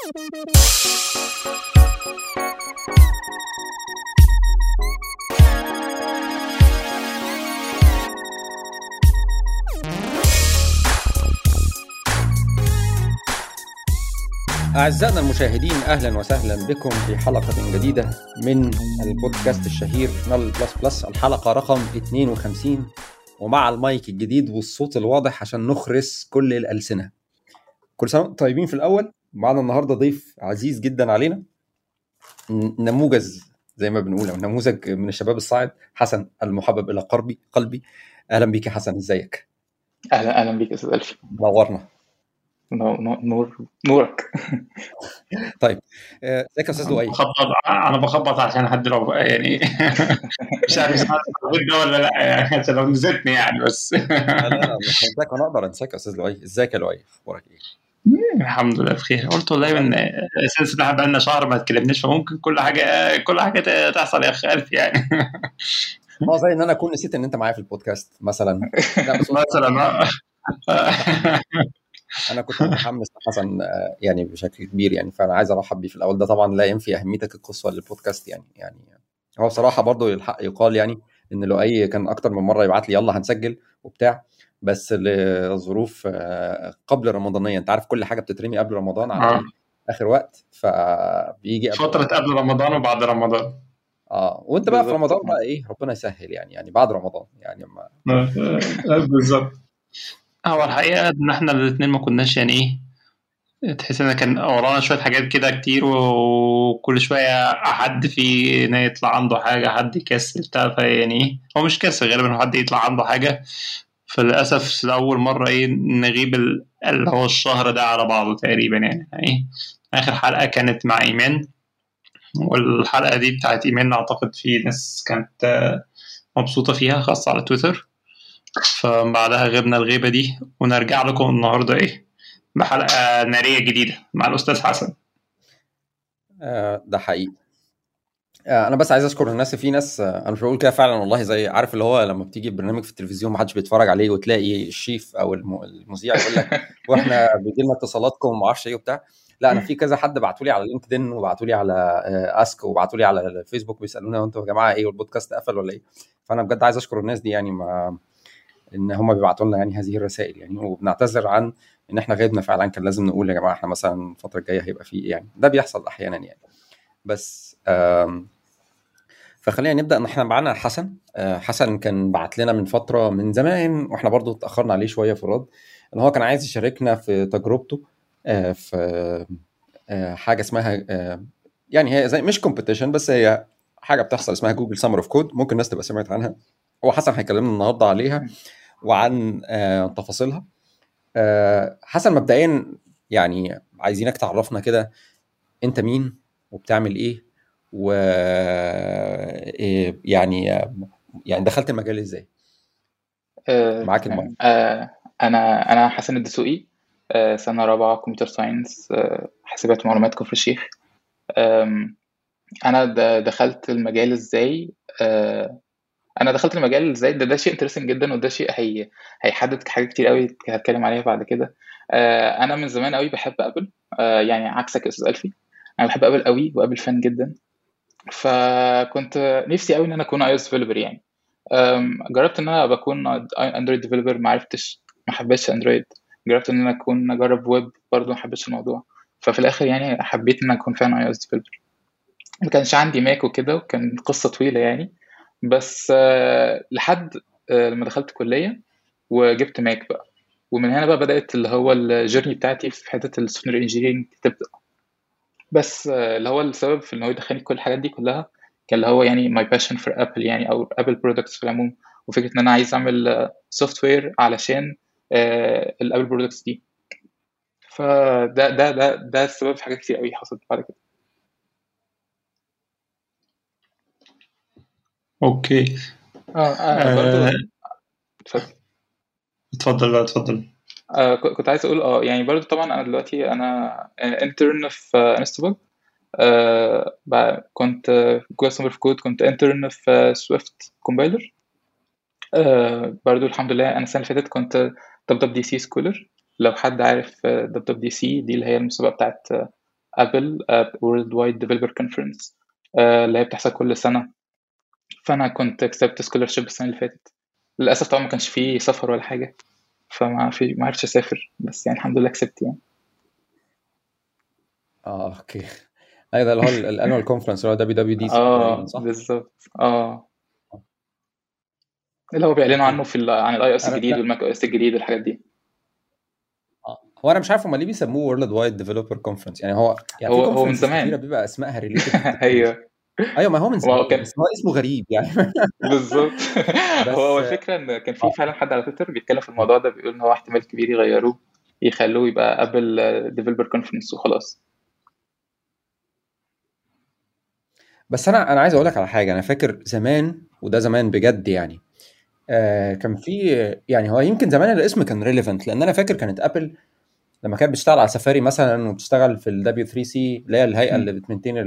أعزائنا المشاهدين أهلا وسهلا بكم في حلقة جديدة من البودكاست الشهير نال بلس بلس الحلقة رقم 52 ومع المايك الجديد والصوت الواضح عشان نخرس كل الألسنة كل سنة وانتم طيبين في الأول معنا النهاردة ضيف عزيز جدا علينا نموذج زي ما بنقول أو نموذج من الشباب الصاعد حسن المحبب إلى قلبي قلبي أهلا بيك يا حسن إزيك؟ اهلا اهلا بيك يا استاذ الفي نورنا نور نور نورك طيب آه، ازيك يا استاذ لؤي بخبط انا بخبط عشان حد لو يعني مش عارف إذا التخبيط ده ولا لا يعني عشان لو نزلتني يعني بس لا لا لا مش هنساك وانا اقدر انساك يا استاذ لؤي ازيك يا لؤي اخبارك ايه؟ الحمد لله بخير قلت والله من اساس ان احنا بقالنا شهر ما اتكلمناش فممكن كل حاجه كل حاجه تحصل يا اخ الف يعني اه زي ان انا اكون نسيت ان انت معايا في البودكاست مثلا لا بس مثلا انا كنت متحمس حسن آه، يعني بشكل كبير يعني فانا عايز ارحب بيه في الاول ده طبعا لا ينفي اهميتك القصوى للبودكاست يعني يعني هو بصراحه برضه الحق يقال يعني ان لؤي كان اكتر من مره يبعت لي يلا هنسجل وبتاع بس لظروف آه، قبل رمضانيه انت عارف كل حاجه بتترمي قبل رمضان على آه. إيه؟ اخر وقت فبيجي قبل فتره قبل رمضان وبعد رمضان اه وانت بقى في بالظبط. رمضان بقى ايه ربنا يسهل يعني يعني بعد رمضان يعني ما بالظبط هو الحقيقه ان احنا الاثنين ما كناش يعني ايه تحس ان كان ورانا شويه حاجات كده كتير وكل شويه حد في إن يطلع عنده حاجه حد يكسل بتاع فيعني ايه هو مش كسل غالبا هو حد يطلع عنده حاجه فللاسف لاول مره ايه نغيب ال- اللي هو الشهر ده على بعضه تقريبا يعني ايه اخر حلقه كانت مع ايمان والحلقه دي بتاعت ايمان اعتقد في ناس كانت آه، مبسوطه فيها خاصه على تويتر فبعدها غبنا الغيبه دي ونرجع لكم النهارده ايه بحلقه ناريه جديده مع الاستاذ حسن آه، ده حقيقي آه، انا بس عايز اشكر الناس في ناس آه، انا مش بقول كده فعلا والله زي عارف اللي هو لما بتيجي برنامج في التلفزيون ما حدش بيتفرج عليه وتلاقي الشيف او الم- المذيع يقول لك واحنا بيجي لنا اتصالاتكم وما اعرفش ايه وبتاع لا انا في كذا حد بعتوا لي على لينكدين وبعتوا لي على آه، اسك وبعتوا لي على الفيسبوك بيسالونا وانتوا يا جماعه ايه والبودكاست قفل ولا ايه فانا بجد عايز اشكر الناس دي يعني ما ان هم بيبعتوا لنا يعني هذه الرسائل يعني وبنعتذر عن ان احنا غيبنا فعلا كان لازم نقول يا جماعه احنا مثلا الفتره الجايه هيبقى في ايه يعني ده بيحصل احيانا يعني بس آم، فخلينا نبدا ان احنا معانا حسن آه، حسن كان بعت لنا من فتره من زمان واحنا برضو اتاخرنا عليه شويه في الرد ان هو كان عايز يشاركنا في تجربته آه، في آه، حاجه اسمها آه، يعني هي زي مش كومبيتيشن بس هي حاجه بتحصل اسمها جوجل سمر اوف كود ممكن الناس تبقى سمعت عنها هو حسن هيكلمنا النهارده عليها وعن آه، تفاصيلها آه، حسن مبدئيا يعني عايزينك تعرفنا كده انت مين وبتعمل ايه و إيه يعني يعني دخلت المجال ازاي آه، معاك تمام. المايك. آه، انا انا حسن الدسوقي آه، سنه رابعه كمبيوتر ساينس آه، حاسبات ومعلومات كفر الشيخ آم، انا د- دخلت المجال ازاي آه، انا دخلت المجال ازاي ده ده شيء انترستنج جدا وده شيء هي هيحدد حاجات كتير قوي هتكلم عليها بعد كده آه، انا من زمان قوي بحب ابل آه، يعني عكسك يا استاذ الفي انا بحب ابل قوي وابل فان جدا فكنت نفسي قوي ان انا اكون اي اس ديفلوبر يعني أم، جربت ان انا بكون اندرويد ديفلوبر ما عرفتش ما حبيتش اندرويد جربت ان انا اكون اجرب ويب برضه ما حبيتش الموضوع ففي الاخر يعني حبيت ان انا اكون فعلا اي اس ديفلوبر ما كانش عندي ماك وكده وكان قصه طويله يعني بس آه، لحد آه، لما دخلت كليه وجبت ماك بقى ومن هنا بقى بدات اللي هو الجيرني بتاعتي في حته السوفت وير انجينيرنج تبدا بس آه، اللي هو السبب في ان هو يدخلني كل الحاجات دي كلها كان اللي هو يعني my passion for Apple يعني او Apple products في العموم وفكره ان انا عايز اعمل سوفت وير علشان الابل برودكتس دي فده ده ده ده السبب في حاجات كتير قوي حصلت بعد كده اوكي اه آه، برضه آه، اتفضل اتفضل بقى اتفضل آه ك- كنت عايز اقول اه يعني برضو طبعا انا دلوقتي انا انترن في انستباج آه بع- كنت آه، جوه سمر في كود كنت انترن في سويفت كومبايلر آه برضو الحمد لله انا السنه اللي فاتت كنت دب دب دي سي سكولر لو حد عارف دب دب دي سي دي اللي هي المسابقه بتاعت ابل وورلد وايد ديفلوبر كونفرنس اللي هي بتحصل كل سنه فانا كنت كسبت سكولرشيب السنه اللي فاتت للاسف طبعا ما كانش فيه سفر ولا حاجه فما في ما عرفتش اسافر بس يعني الحمد لله كسبت يعني اه اوكي ايوه ده اللي هو الانوال كونفرنس اللي هو دبليو دبليو دي سي اه بالظبط اه اللي هو بيعلنوا عنه في عن الاي اس الجديد والماك او اس الجديد والحاجات دي اه هو انا مش عارف هم ليه بيسموه وورلد وايد ديفلوبر كونفرنس يعني هو يعني هو هو من زمان بيبقى اسمائها ريليتد ايوه ايوه ما هو من زمان كان... بس هو اسمه غريب يعني بالظبط هو الفكره ان كان في فعلا حد على تويتر بيتكلم في الموضوع ده بيقول ان هو احتمال كبير يغيروه يخلوه يبقى ابل ديفلوبر كونفرنس وخلاص بس انا انا عايز اقول لك على حاجه انا فاكر زمان وده زمان بجد يعني آه كان في يعني هو يمكن زمان الاسم كان ريليفنت لان انا فاكر كانت ابل لما كانت بتشتغل على سفاري مثلا وبتشتغل في الدبليو 3 سي اللي هي الهيئه اللي بتمنتين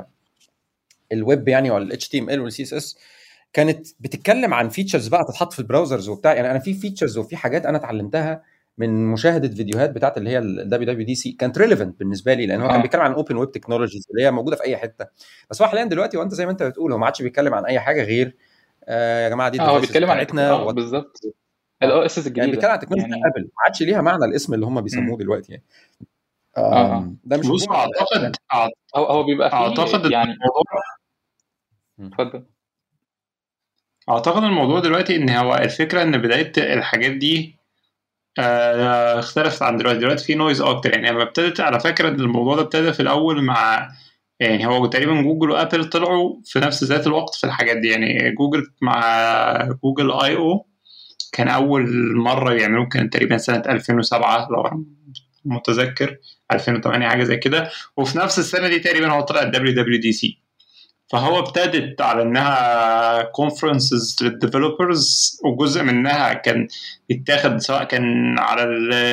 الويب يعني ولا الاتش تي ام ال والسي اس اس كانت بتتكلم عن فيتشرز بقى تتحط في البراوزرز وبتاع يعني انا في فيتشرز وفي حاجات انا اتعلمتها من مشاهده فيديوهات بتاعت اللي هي الدبليو دبليو دي سي كانت ريليفنت بالنسبه لي لان هو آه. كان بيتكلم عن اوبن ويب تكنولوجيز اللي هي موجوده في اي حته بس هو حاليا دلوقتي وانت زي ما انت بتقول هو ما عادش بيتكلم عن اي حاجه غير آه يا جماعه دي اه هو بيتكلم عن آه بالظبط الاو اس اس الجديده يعني بيتكلم عن تكنولوجيا يعني... ابل ما عادش ليها معنى الاسم اللي هم بيسموه دلوقتي يعني آه. ده مش بص اعتقد هو هو بيبقى فيه اعتقد يعني اتفضل اعتقد الموضوع دلوقتي ان هو الفكره ان بدايه الحاجات دي آه اختلفت عن دلوقتي دلوقتي في نويز اكتر يعني لما ابتدت على فكره ان الموضوع ده ابتدى في الاول مع يعني هو تقريبا جوجل وابل طلعوا في نفس ذات الوقت في الحاجات دي يعني جوجل مع جوجل اي او كان اول مره يعملوه كان تقريبا سنه 2007 لو متذكر 2008 حاجه زي كده وفي نفس السنه دي تقريبا هو طلع الدبليو دبليو دي سي فهو ابتدت على انها كونفرنسز للديفلوبرز وجزء منها كان بيتاخد سواء كان على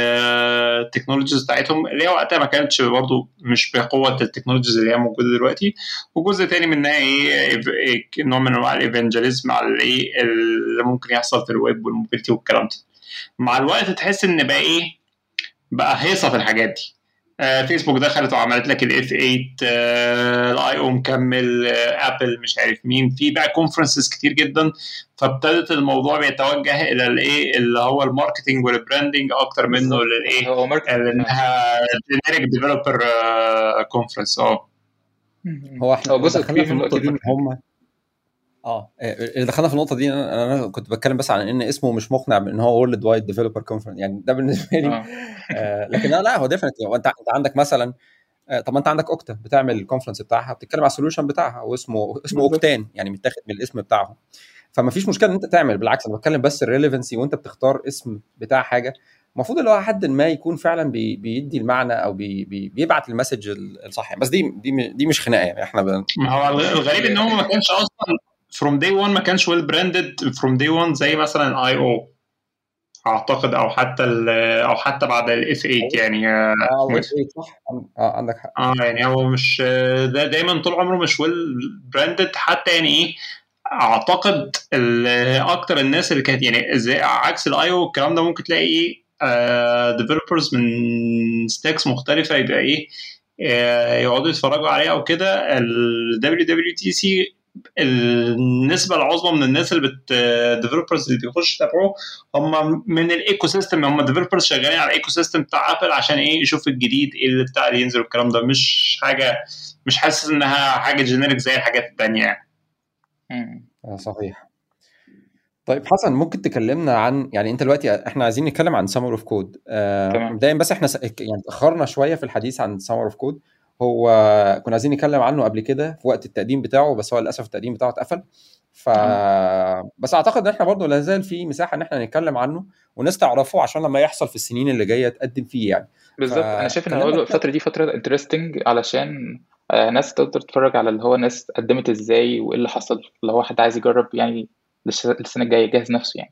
التكنولوجيز بتاعتهم اللي هي وقتها ما كانتش برضه مش بقوه التكنولوجيز اللي هي موجوده دلوقتي وجزء تاني منها ايه نوع من انواع الايفنجاليزم على الايه اللي ممكن يحصل في الويب والموبيلتي والكلام ده مع الوقت تحس ان بقى ايه بقى هيصه في الحاجات دي فيسبوك دخلت وعملت لك الاف 8 الاي او مكمل ابل مش عارف مين في بقى كونفرنسز كتير جدا فابتدت الموضوع بيتوجه الى الايه اللي هو الماركتنج والبراندنج اكتر منه للايه هو لانها جينيريك ديفلوبر كونفرنس اه هو احنا هو جزء كبير من النقطه دي هم اه اللي دخلنا في النقطه دي انا, أنا كنت بتكلم بس عن ان اسمه مش مقنع بان هو وورلد وايد ديفلوبر كونفرنس يعني ده بالنسبه لي آه. آه لكن لا لا هو ديفنتلي انت انت عندك مثلا آه طب ما انت عندك اوكتا بتعمل الكونفرنس بتاعها بتتكلم على السوليوشن بتاعها واسمه اسمه اوكتان يعني متاخد من الاسم بتاعهم فما فيش مشكله ان انت تعمل بالعكس انا بتكلم بس الريليفنسي وانت بتختار اسم بتاع حاجه المفروض اللي هو حد ما يكون فعلا بي بيدي المعنى او بي بي بيبعت المسج الصح بس دي دي دي مش خناقه يعني احنا ب... ما هو الغريب ان هو ما كانش اصلا فروم داي 1 ما كانش ويل براندد فروم داي 1 زي مثلا اي او اعتقد او حتى او حتى بعد الاف 8 يعني اه صح اه عندك حق اه يعني هو مش ده دايما طول عمره مش ويل براندد حتى يعني ايه اعتقد اكتر الناس اللي كانت يعني زي عكس الاي او الكلام ده ممكن تلاقي ايه ديفلوبرز من ستاكس مختلفه يبقى ايه يقعدوا يتفرجوا عليها او كده الدبليو دبليو تي سي النسبه العظمى من الناس اللي بت ديفلوبرز اللي بيخشوا يتابعوه هم من الايكو سيستم هم ديفلوبرز شغالين على الايكو سيستم بتاع ابل عشان ايه يشوف الجديد ايه اللي بتاع اللي ينزل والكلام ده مش حاجه مش حاسس انها حاجه جينيريك زي الحاجات الثانيه يعني صحيح طيب حسن ممكن تكلمنا عن يعني انت دلوقتي احنا عايزين نتكلم عن سمر اوف كود مبدئيا بس احنا س... يعني اتاخرنا شويه في الحديث عن سمر اوف كود هو كنا عايزين نتكلم عنه قبل كده في وقت التقديم بتاعه بس هو للاسف التقديم بتاعه اتقفل ف بس اعتقد ان احنا برضه لا زال في مساحه ان احنا نتكلم عنه والناس تعرفه عشان لما يحصل في السنين اللي جايه تقدم فيه يعني بالظبط انا شايف ان هو الفتره دي فتره انترستنج علشان ناس تقدر تتفرج على اللي هو ناس قدمت ازاي وايه اللي حصل اللي هو حد عايز يجرب يعني للسنه الجايه يجهز نفسه يعني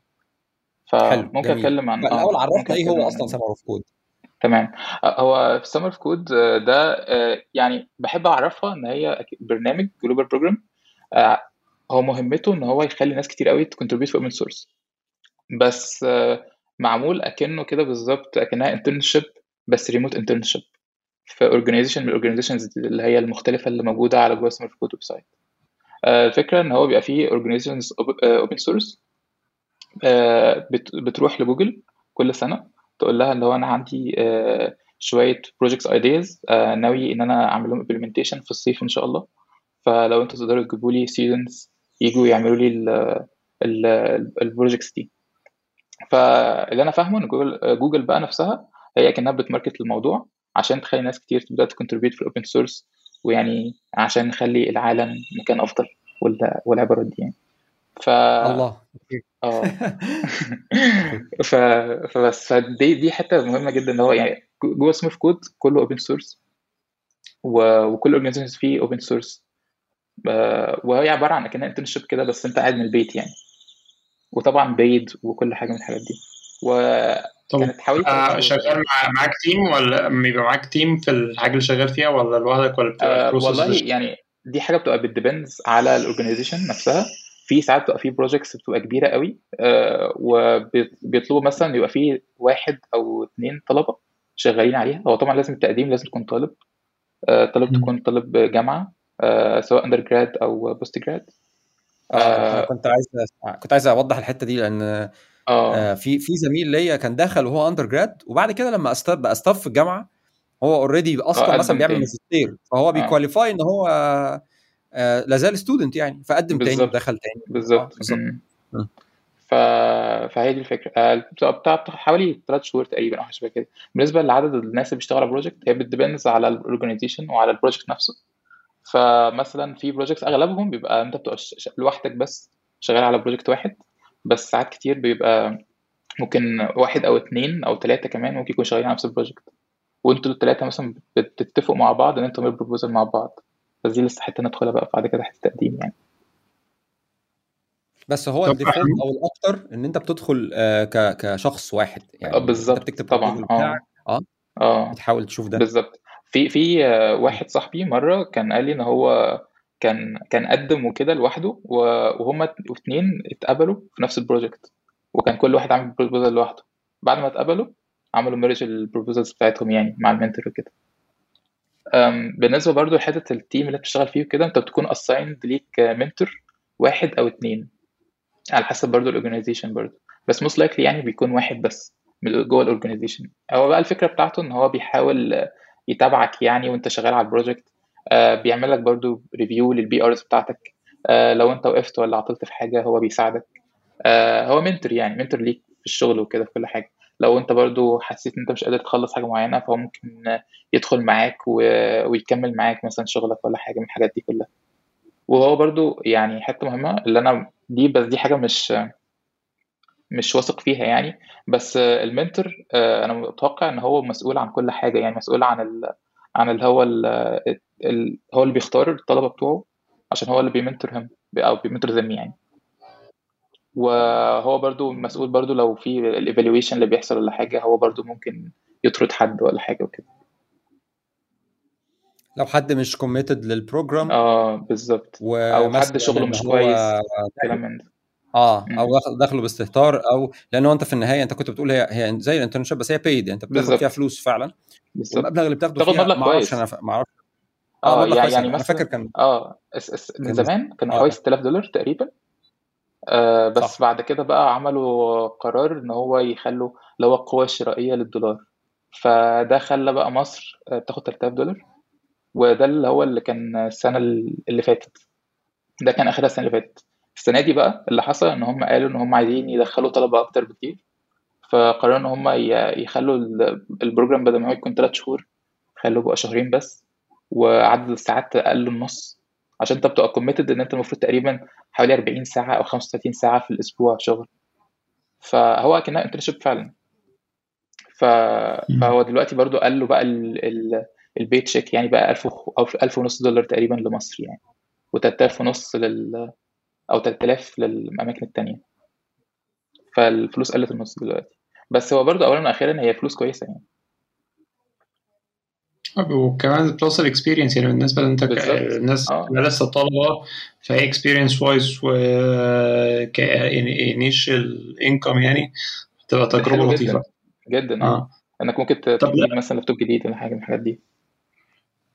فممكن اتكلم عن الاول عرفنا ايه هو اصلا سمر اوف كود تمام هو في سمر اوف كود ده يعني بحب اعرفها ان هي برنامج جلوبال بروجرام هو مهمته ان هو يخلي ناس كتير قوي تكونتريبيوت في اوبن سورس بس معمول اكنه كده بالظبط اكنها انترنشيب بس ريموت انترنشيب في اورجانيزيشن من الاورجانيزيشنز اللي هي المختلفه اللي موجوده على جوه سميرف كود ويب سايت الفكره ان هو بيبقى فيه اورجانيزيشنز اوبن سورس بتروح لجوجل كل سنه تقول لها اللي هو انا عندي uh, شويه بروجكتس ايدياز uh, ناوي ان انا اعمل لهم امبلمنتيشن في الصيف ان شاء الله فلو انتوا تقدروا تجيبوا لي ستودنتس يجوا يعملوا لي البروجكتس دي فاللي انا فاهمه ان جوجل جوجل بقى نفسها هي كانها بتماركت الموضوع عشان تخلي ناس كتير تبدا تكونتريبيوت في الاوبن سورس ويعني عشان نخلي العالم مكان افضل والعبارات دي يعني ف الله اه ف... فبس فدي دي حته مهمه جدا ان هو يعني جوه سميث كود كله اوبن سورس و... وكل اورجانيزيشنز فيه اوبن سورس وهي عباره عن كانها انترنشيب كده بس انت قاعد من البيت يعني وطبعا بيد وكل حاجه من الحاجات دي وكانت حوالي آه شغال مع معاك تيم ولا بيبقى معاك تيم في الحاجه اللي شغال فيها ولا لوحدك ولا بتبقى آه والله يعني دي حاجه بتبقى بتديبندز على الاورجانيزيشن نفسها في ساعات بتبقى في بروجكتس بتبقى كبيره قوي آه وبيطلبوا مثلا يبقى في واحد او اثنين طلبه شغالين عليها هو طبعا لازم التقديم لازم تكون طالب آه طالب تكون طالب جامعه آه سواء اندر جراد او بوست جراد آه كنت عايز كنت عايز اوضح الحته دي لان آه. آه في في زميل ليا كان دخل وهو اندر جراد وبعد كده لما استاف بقى ستاف في الجامعه هو اوريدي اصلا آه مثلا بيعمل تاني. ماجستير فهو بيكواليفاي ان هو آه لازال ستودنت يعني فقدم تاني بالظبط. ودخل تاني بالظبط بالظبط. مم. مم. ف... فهي دي الفكره آه، بتبقى بتاع بتاع حوالي ثلاث شهور تقريبا او حاجه شبه كده بالنسبه لعدد الناس اللي بيشتغلوا على بروجكت هي بتدبنز على الاورجنايزيشن وعلى البروجكت نفسه فمثلا في بروجكتس اغلبهم بيبقى انت بتبقى ش- ش- لوحدك بس شغال على بروجكت واحد بس ساعات كتير بيبقى ممكن واحد او اتنين او ثلاثه كمان ممكن يكونوا شغالين على نفس البروجكت وانتوا الثلاثه مثلا بتتفقوا مع بعض ان انتوا تعملوا بروبوزل مع بعض بس دي لسه حته ندخلها بقى بعد كده حته التقديم يعني بس هو طب الديفولت إحنا- او الاكتر ان انت بتدخل آه ك كشخص واحد يعني اه بالظبط انت بتكتب طبعا البروبوزل اه بتاعك اه اه بتحاول تشوف ده بالظبط في في آه، واحد صاحبي مره كان قال لي ان هو كان كان قدم وكده لوحده و- وهما اتنين اتقبلوا في نفس البروجكت وكان كل واحد عامل بروبوزال لوحده بعد ما اتقبلوا عملوا ميرج البروبوزالز بتاعتهم يعني مع المنتور وكده أم، بالنسبه برضو لحته التيم اللي بتشتغل فيه وكده انت بتكون اسايند ليك منتور واحد او اتنين على حسب برضو الاورجنايزيشن برضو بس موست لايكلي يعني بيكون واحد بس من جوه الاورجنايزيشن هو بقى الفكره بتاعته ان هو بيحاول يتابعك يعني وانت شغال على البروجكت آه، بيعمل لك برضو ريفيو للبي ارز بتاعتك آه، لو انت وقفت ولا عطلت في حاجه هو بيساعدك آه، هو منتور يعني منتور ليك في الشغل وكده في كل حاجه لو انت برضو حسيت ان انت مش قادر تخلص حاجه معينه فهو ممكن يدخل معاك و- ويكمل معاك مثلا شغلك ولا حاجه من الحاجات دي كلها وهو برضو يعني حته مهمه اللي انا دي بس دي حاجه مش مش واثق فيها يعني بس المنتور آه، انا متوقع ان هو مسؤول عن كل حاجه يعني مسؤول عن ال عن اللي هو ال ال هو اللي بيختار الطلبه بتوعه عشان هو اللي بيمنتورهم او بيمنتور ذم يعني وهو برضو مسؤول برضو لو في الايفالويشن اللي بيحصل ولا حاجه هو برضو ممكن يطرد حد ولا حاجه وكده لو حد مش كوميتد للبروجرام اه بالظبط او حد ومثلا شغله ان مش هو كويس كلام من ده اه مم. او داخل- داخله باستهتار او لانه انت في النهايه انت كنت بتقول هي هي زي الانترنشيب بس هي بايد يعني انت بتاخد بالظبط. فيها فلوس فعلا بالظبط والمبلغ اللي بتاخده تاخد فيها مبلغ ما اعرفش كويس. انا ف- ما اعرفش اه مبلغ يعني كويس يعني انا مثلا فاكر كان اه اس اس من كان- زمان كان آه. حوالي 6000 دولار تقريبا آه بس صح. بعد كده بقى عملوا قرار ان هو يخلوا اللي هو القوة الشرائية للدولار فده خلى بقى مصر آه، بتاخد 3000 دولار وده اللي هو اللي كان السنة اللي فاتت ده كان اخرها السنة اللي فاتت السنة دي بقى اللي حصل ان هم قالوا ان هم عايزين يدخلوا طلبة اكتر بكتير فقرروا ان هم ي- يخلوا ال- البروجرام بدل ما هو يكون 3 شهور خلوه بقى شهرين بس وعدد الساعات قلوا النص عشان انت بتبقى كوميتد ان انت المفروض تقريبا حوالي 40 ساعة او 35 ساعة في الاسبوع شغل فهو كأنها انترنشيب فعلا ف... فهو دلوقتي برضو قال له بقى ال... ال... البيت تشيك يعني بقى 1000 و- او 1000 ونص دولار تقريبا لمصر يعني و3000 ونص لل او 3000 للاماكن التانية فالفلوس قلت النص دلوقتي بس هو برضو اولا واخيرا هي فلوس كويسة يعني وكمان بتوصل اكسبيرينس يعني بالنسبه لانت ك- بالظبط. الناس آه. اللي لسه طالبه فهي اكسبيرينس وايز و ك انيشال انكم يعني بتبقى ده تجربه حلو لطيفه جدا جدا اه اه انك ممكن ت- طب لا. تجيب مثلا لابتوب جديد ولا حاجة من الحاجات دي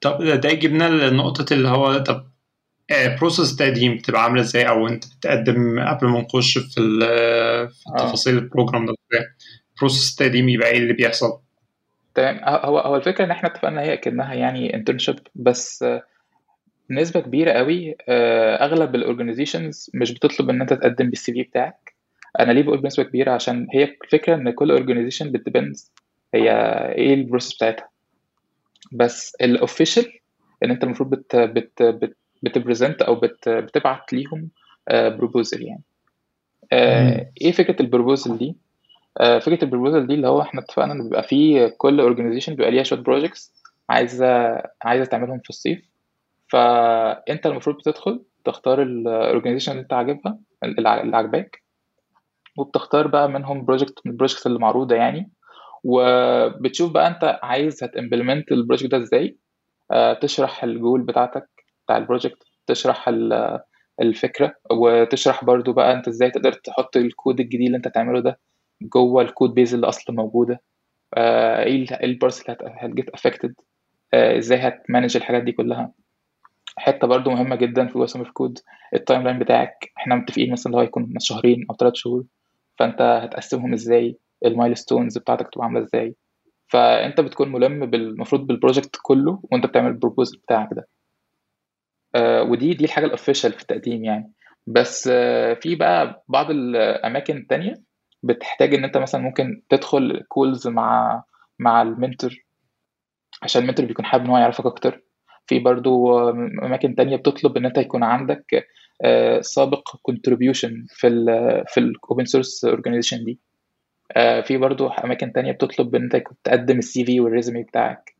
طب ده يجيبنا لنقطة اللي هو طب بروسس التقديم بتبقى عاملة ازاي او انت بتقدم قبل ما نخش في في تفاصيل البروجرام ده بروسس التقديم يبقى ايه اللي بيحصل؟ تمام هو هو الفكره ان احنا اتفقنا هي كانها يعني انترنشيب بس نسبه كبيره قوي اغلب الاورجنايزيشنز مش بتطلب ان انت تقدم بالسي في بتاعك انا ليه بقول بنسبه كبيره عشان هي الفكره ان كل اورجنايزيشن بتدبندز هي ايه البروسيس بتاعتها بس الاوفيشال ان انت المفروض بت بت بت بتبريزنت او بت بتبعت ليهم بروبوزل يعني ايه فكره البروبوزل دي فكره البروبوزل دي اللي هو احنا اتفقنا ان بيبقى في كل اورجانيزيشن بيبقى ليها شويه بروجكتس عايزه عايزه تعملهم في الصيف فانت المفروض بتدخل تختار الاورجانيزيشن اللي انت عاجبها اللي عاجباك وبتختار بقى منهم بروجكت من البروجكتس اللي معروضه يعني وبتشوف بقى انت عايز هتمبلمنت البروجكت ده ازاي تشرح الجول بتاعتك بتاع البروجكت تشرح الفكره وتشرح برضو بقى انت ازاي تقدر تحط الكود الجديد اللي انت تعمله ده جوه الكود بيز اللي اصلا موجوده ايه البارس اللي هتجيت افكتد ازاي هتمانج الحاجات دي كلها حته برضو مهمه جدا في جوه كود التايم لاين بتاعك احنا متفقين مثلا اللي هو هيكون شهرين او ثلاث شهور فانت هتقسمهم ازاي المايلستونز بتاعتك تبقى عامله ازاي فانت بتكون ملم بالمفروض بالبروجكت كله وانت بتعمل البروبوزل بتاعك ده آه ودي دي الحاجه الاوفيشال في التقديم يعني بس آه في بقى بعض الاماكن التانية بتحتاج ان انت مثلا ممكن تدخل كولز مع مع المنتور عشان المنتور بيكون حابب ان هو يعرفك اكتر في برضو اماكن تانية بتطلب ان انت يكون عندك آه سابق كونتريبيوشن في ال في الاوبن سورس اورجانيزيشن دي في برضو اماكن تانية بتطلب ان انت تقدم السي في والريزومي بتاعك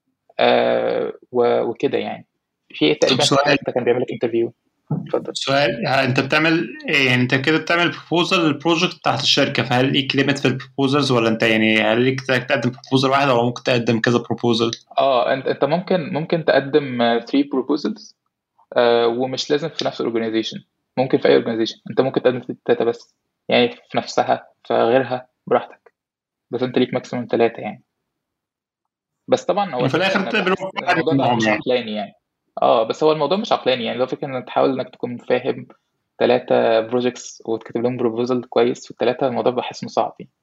وكده يعني في تقريبا انت كان بيعمل لك انترفيو اتفضل سؤال انت بتعمل يعني انت كده بتعمل بروبوزل للبروجكت تحت الشركه فهل ليك ليميت في البروبوزلز ولا انت يعني هل ليك تقدم بروبوزل واحد ولا ممكن تقدم كذا بروبوزل؟ اه انت انت ممكن ممكن تقدم 3 بروبوزلز آه ومش لازم في نفس الاورجنايزيشن ممكن في اي اورجنايزيشن انت ممكن تقدم في ثلاثه بس يعني في نفسها في غيرها براحتك بس انت ليك ماكسيموم ثلاثه يعني بس طبعا هو في الاخر الموضوع مش عقلاني يعني اه بس هو الموضوع مش عقلاني يعني لو فكره انك تحاول انك تكون فاهم ثلاثة بروجكتس وتكتب لهم بروبوزل كويس في الثلاثة الموضوع بحس انه صعب يعني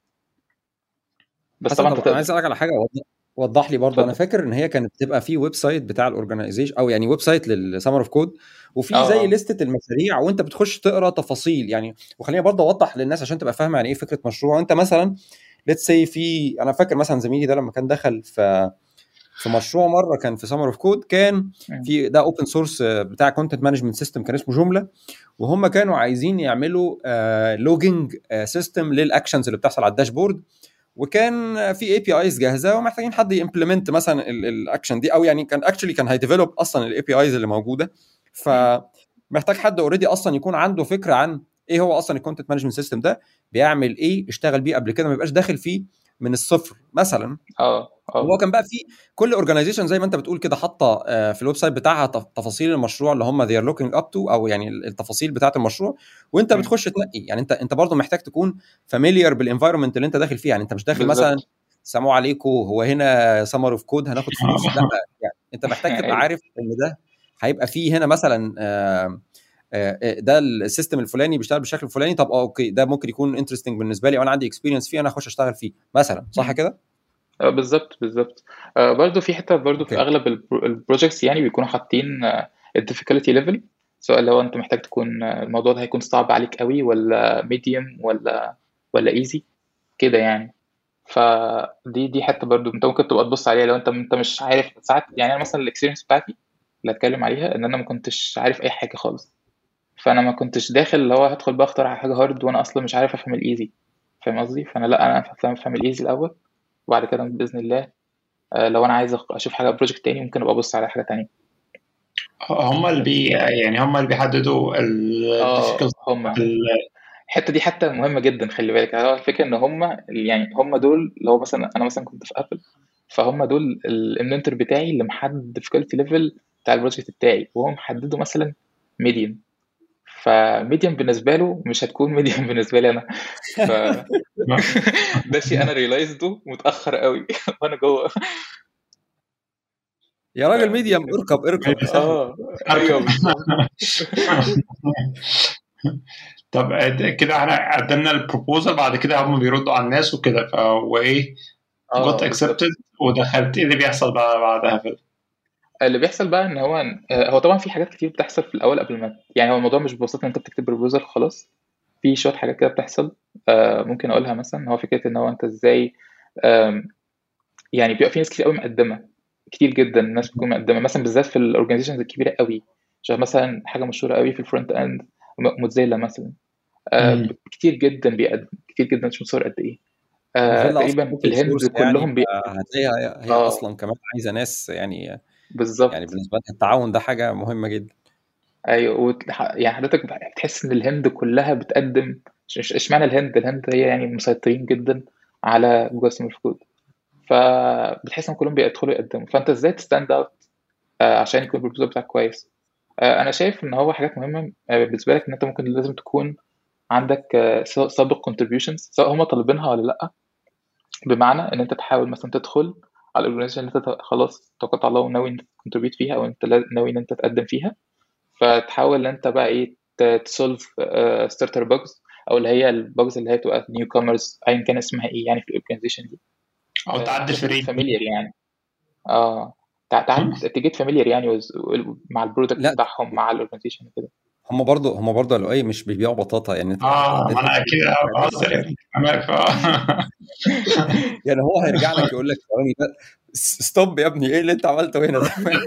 بس طبعا انا عايز اسالك على حاجه وضح لي برضه انا فاكر ان هي كانت بتبقى في ويب سايت بتاع الاورجنايزيشن او يعني ويب سايت للسمر اوف كود وفي أوه. زي لستة المشاريع وانت بتخش تقرا تفاصيل يعني وخليني برضه اوضح للناس عشان تبقى فاهمه يعني ايه فكره مشروع انت مثلا ليتس سي في انا فاكر مثلا زميلي ده لما كان دخل في في مشروع مره كان في سمر اوف كود كان في ده اوبن سورس بتاع كونتنت مانجمنت سيستم كان اسمه جمله وهم كانوا عايزين يعملوا لوجينج سيستم للاكشنز اللي بتحصل على الداشبورد وكان في اي بي ايز جاهزه ومحتاجين حد يمبلمنت مثلا الاكشن دي او يعني كان اكشلي كان هيديفلوب اصلا الاي بي ايز اللي موجوده فمحتاج حد اوريدي اصلا يكون عنده فكره عن ايه هو اصلا الكونتنت مانجمنت سيستم ده بيعمل ايه اشتغل بيه قبل كده ما يبقاش داخل فيه من الصفر مثلا اه هو كان بقى في كل اورجانيزيشن زي ما انت بتقول كده حاطه في الويب سايت بتاعها تفاصيل المشروع اللي هم ذي لوكينج اب تو او يعني التفاصيل بتاعه المشروع وانت بتخش تنقي يعني انت انت برضه محتاج تكون فاميليار بالانفايرمنت اللي انت داخل فيه يعني انت مش داخل مثلا السلام عليكم هو هنا سمر اوف كود هناخد فلوس لا يعني انت محتاج تبقى عارف ان ده هيبقى فيه هنا مثلا آه ده السيستم الفلاني بيشتغل بالشكل الفلاني طب اه اوكي ده ممكن يكون انترستنج بالنسبه لي وانا عندي اكسبيرينس فيه انا اخش اشتغل فيه مثلا صح كده؟ اه بالظبط بالظبط آه برضه في حته برضه في اغلب البروجكتس يعني بيكونوا حاطين الديفيكولتي ليفل سواء لو انت محتاج تكون الموضوع ده هيكون صعب عليك قوي ولا ميديوم ولا ولا ايزي كده يعني فدي دي حته برضه انت ممكن تبقى تبص عليها لو انت انت مش عارف ساعات يعني انا مثلا الاكسبيرينس بتاعتي اللي هتكلم عليها ان انا ما كنتش عارف اي حاجه خالص فانا ما كنتش داخل اللي هو هدخل بقى اختار حاجه هارد وانا اصلا مش عارف افهم الايزي فاهم قصدي فانا لا انا افهم الايزي الاول وبعد كده باذن الله لو انا عايز اشوف حاجه بروجكت تاني ممكن ابقى ابص على حاجه تانية هم اللي بي يعني هم اللي بيحددوا ال هم الحته دي حتى مهمه جدا خلي بالك هو الفكره ان هم يعني هم دول لو مثلا انا مثلا كنت في ابل فهم دول المنتور بتاعي اللي محدد الديفيكولتي ليفل بتاع البروجكت بتاعي وهو محدده مثلا ميديوم فميديوم بالنسبه له مش هتكون ميديوم بالنسبه لي انا ف... ده شيء انا ريلايزده متاخر قوي وانا جوه يا راجل ميديم اركب اركب اه ايوه بالظبط طب كده احنا قدمنا البروبوزال بعد كده هم بيردوا على الناس وكده ف وايه اه جوت بالظبط اكسبتد ودخلت ايه اللي بيحصل بقى بعدها في اللي بيحصل بقى ان هو آه، هو طبعا في حاجات كتير بتحصل في الاول قبل ما يعني هو الموضوع مش ببساطه ان انت بتكتب بروبوزال خلاص في شويه حاجات كده بتحصل آه، ممكن اقولها مثلا هو فكره ان هو انت ازاي آم، يعني بيبقى في ناس كتير قوي مقدمه كتير جدا الناس بتكون مقدمه مثلا بالذات في الاورجنايزيشنز الكبيره قوي شبه مثلا حاجه مشهوره قوي في الفرونت اند موتزيلا مثلا آه، مم. كتير جدا بيقدم كتير جدا مش متصور قد ايه آه، موزيلا اصلا تقريبا اوبن الهند سورس يعني كلهم بي... هتلاقيها هي, هي اه اصلا كمان عايزه ناس يعني يعني بالظبط بالنسبه لها التعاون ده حاجه مهمه جدا ايوه وت- يعني حضرتك بتحس ان الهند كلها بتقدم إش- إش- اشمعنى الهند الهند هي يعني مسيطرين جدا على جوجل سمول كود فبتحس ان كلهم بيدخلوا يقدموا فانت ازاي تستاند اوت عشان يكون البروبوزال بتاعك كويس آه، انا شايف ان هو حاجات مهمه آه، بالنسبه لك ان انت ممكن لازم تكون عندك آه، س- سابق contributions سواء هم طالبينها ولا لا بمعنى ان انت تحاول مثلا تدخل على الاورجنايزيشن اللي انت ت- خلاص توكلت على الله وناوي انت تكونتريبيوت فيها او انت لا- ناوي ان انت تقدم فيها فتحاول ان انت بقى ايه تسولف ستارتر بوجز او اللي هي البوجز اللي هي تبقى نيو كومرز ايا كان اسمها ايه يعني في الاورجنايزيشن دي او تعدل في ريت فاميليار يعني اه تع- تعال تجيت فاميليار يعني وز- مع البرودكت لا. بتاعهم مع الاورجنايزيشن وكده هم برضه هم برضه قالوا ايه مش بيبيعوا بطاطا يعني انت اه انت ما انا اكيد بهزر يعني أنا ف- يعني هو هيرجع لك يقول لك ثواني بقى، س- ستوب يا ابني ايه اللي انت عملته هنا ده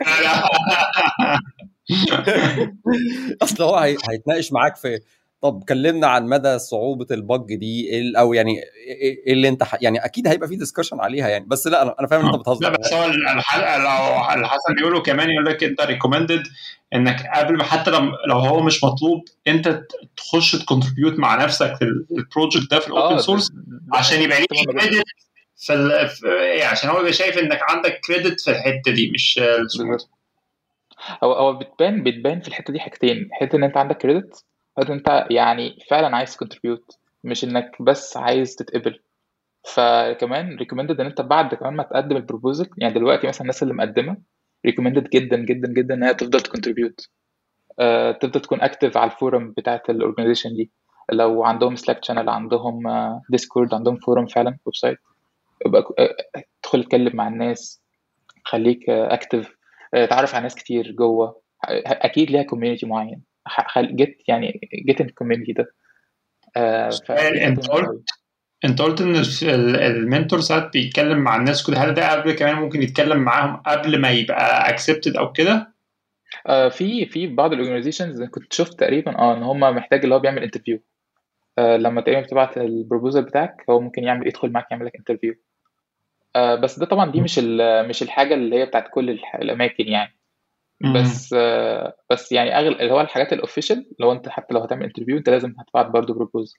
اصل هو هي- هيتناقش معاك في طب كلمنا عن مدى صعوبه البج دي إيه ال- او يعني ايه إيه اللي انت ح... يعني اكيد هيبقى في ديسكشن عليها يعني بس لا انا انا فاهم انت لا بتهزر بس هو الحلقه لو الحسن بيقولوا كمان يقول لك انت ريكومندد انك قبل ما حتى لو لو هو مش مطلوب انت تخش تكونتريبيوت مع نفسك في البروجكت ده في الاوبن اه سورس ده- عشان يبقى ليك ده مهم جدا. كريدت في, ال... في يعني عشان هو يبقى شايف انك عندك كريدت في الحته دي مش بالظبط هو هو بتبان بتبان في الحته دي حاجتين حته ان انت عندك كريدت حته ان انت يعني فعلا عايز كونتريبيوت مش انك بس عايز تتقبل فكمان ريكومندد ان انت بعد كمان ما تقدم البروبوزل يعني دلوقتي مثلا الناس اللي مقدمه ريكومندد جدا جدا جدا ان هي تفضل تكونتريبيوت آه، تفضل تكون اكتف على الفورم بتاعت الاورجنايزيشن دي لو عندهم سلاك شانل عندهم ديسكورد عندهم فورم فعلا ويب سايت يبقى آه، ادخل اتكلم مع الناس خليك اكتف تعرف على ناس كتير جوه اكيد ليها كوميونتي معين جيت يعني جيت ان الكوميونتي ده آه، فدي انت حاجة مهمة قلت أوي. انت قلت ان الف- ال- المنتور ساعات بيتكلم مع الناس كده هل ده قبل كمان ممكن يتكلم معاهم قبل ما يبقى اكسبتد او كده؟ آه، في في بعض الاورجنايزيشنز كنت شفت تقريبا اه ان هم محتاج اللي هو بيعمل انترفيو لما تقريبا بتبعت البروبوزال بتاعك هو ممكن يعمل يدخل معاك يعمل لك انترفيو بس ده طبعا دي مش ال- مش الحاجه اللي هي بتاعت كل الح- الاماكن يعني بس آه، بس يعني اغلب اللي هو الحاجات الاوفيشال لو انت حتى لو هتعمل انترفيو انت لازم هتبعت برضه بروبوزال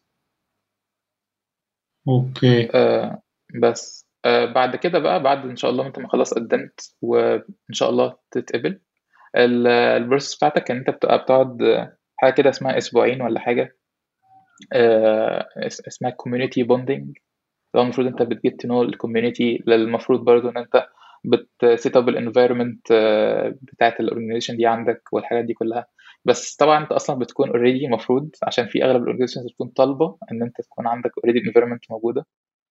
اوكي آه، بس آه، بعد كده بقى بعد ان شاء الله انت ما خلاص قدمت وان شاء الله تتقبل ال- البروسيس بتاعتك ان انت بتبقى بتقعد آه، حاجه كده اسمها اسبوعين ولا حاجه آه، اس- اسمها كوميونتي بوندنج لو المفروض انت بتجيت تو نو الكوميونتي المفروض برضو ان انت بتسيت اب الانفايرمنت بتاعت الاورجنايزيشن دي عندك والحاجات دي كلها بس طبعا انت اصلا بتكون اوريدي المفروض عشان في اغلب الاورجنايزيشنز بتكون طالبه ان انت تكون عندك اوريدي انفايرمنت موجوده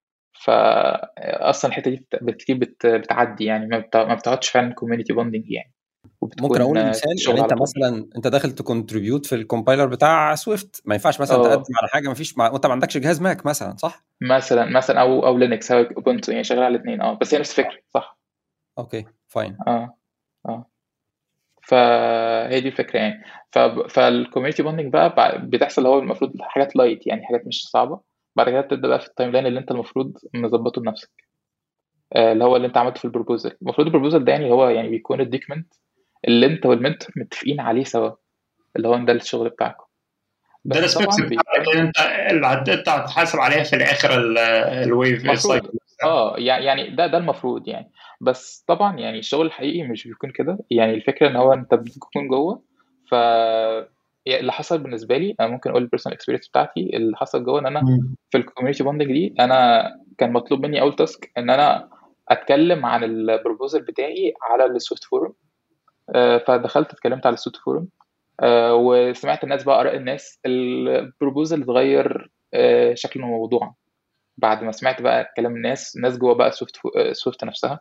فاصلا الحته دي بت- كتير بت- بتعدي يعني ما بتع- ما بتقعدش فعلا كوميونتي بوندنج يعني وبتكون ممكن اقول آه، مثال شغل يعني انت على طول. مثلا انت داخل تكونتريبيوت في الكومبايلر بتاع سويفت ما ينفعش مثلا اه. تقدم على حاجه ما فيش مع... وانت ما عندكش جهاز ماك مثلا صح؟ مثلا مثلا او او لينكس او اوبنتو يعني شغال على الاثنين اه بس هي نفس الفكره صح اوكي فاين اه اه فهي دي الفكره يعني ف... فالكوميونتي بوندنج بقى بع- بتحصل هو المفروض حاجات لايت يعني حاجات مش صعبه بعد كده بتبدا بقى في التايم لاين اللي انت المفروض مظبطه بنفسك آه، اللي هو اللي انت عملته في البروبوزل المفروض البروبوزل ده يعني هو يعني بيكون الدوكيمنت اللي انت والمنتور متفقين عليه سوا اللي هو ده الشغل بتاعكم ده بس السبيكس طبعا بتاعتك بيكون اللي انت اللي هت- انت هتحاسب عليها في الاخر ال- الويف المفروض السايكل اه يع- يعني ده ده المفروض يعني بس طبعا يعني الشغل الحقيقي مش بيكون كده يعني الفكره ان هو انت بتكون جوه ف يعني اللي حصل بالنسبه لي انا ممكن اقول البيرسونال اكسبيرينس بتاعتي اللي حصل جوه ان انا في الكوميونتي بوندنج دي انا كان مطلوب مني اول تاسك ان انا اتكلم عن البروبوزل بتاعي على السويفت فورم فدخلت اتكلمت على السويفت فورم وسمعت الناس بقى اراء الناس البروبوزل اتغير شكلا وموضوعا بعد ما سمعت بقى كلام الناس الناس جوه بقى سويفت سويفت نفسها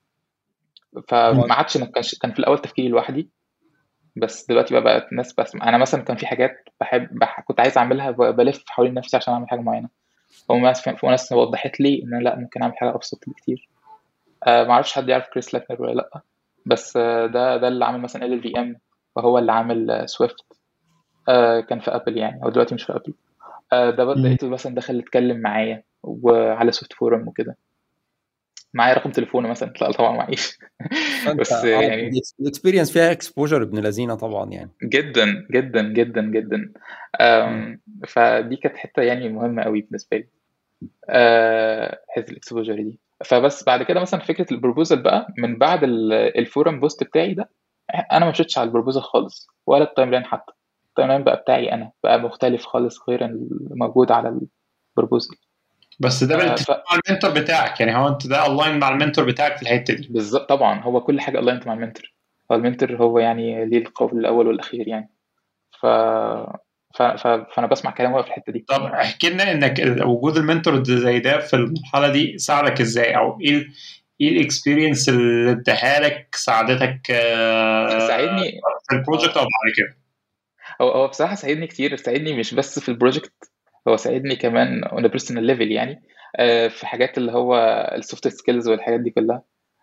فما عادش كان في الاول تفكيري لوحدي بس دلوقتي بقى بقت الناس بس انا مثلا كان في حاجات بحب بح... كنت عايز اعملها بلف حوالين نفسي عشان اعمل حاجه معينه في ناس وضحت لي ان لا ممكن اعمل حاجه ابسط بكتير آه ما اعرفش حد يعرف كريس لاكنر ولا لا بس آه ده ده اللي عامل مثلا ال في ام وهو اللي عامل سويفت آه كان في ابل يعني هو دلوقتي مش في ابل آه ده لقيته مثلا دخل يتكلم معايا وعلى سوفت فورم وكده معايا رقم تليفونه مثلا لا طبعا معيش بس يعني الاكسبيرينس فيها اكسبوجر ابن لذينه طبعا يعني جدا جدا جدا جدا فدي كانت حته يعني مهمه قوي بالنسبه لي حته الاكسبوجر دي فبس بعد كده مثلا فكره البروبوزل بقى من بعد الفورم بوست بتاعي ده انا ما مشيتش على البروبوزل خالص ولا التايم لاين حتى التايم لاين بقى بتاعي انا بقى مختلف خالص غير الموجود على البروبوزل بس ده بالاتفاق ف... مع المنتور بتاعك يعني هو انت ده الاين مع المنتور بتاعك في الحته دي بالظبط طبعا هو كل حاجه الاين مع المنتور هو المنتور هو يعني ليه القول الاول والاخير يعني ف... ف... ف... فانا بسمع كلامه في الحته دي طب احكي لنا انك وجود المنتور زي ده في المرحله دي ساعدك ازاي او ايه ايه الاكسبيرينس اللي اداها لك ساعدتك ساعدني في البروجكت او بعد كده هو هو بصراحه ساعدني كتير ساعدني مش بس في البروجكت هو ساعدني كمان اون بيرسونال ليفل يعني في حاجات اللي هو السوفت سكيلز والحاجات دي كلها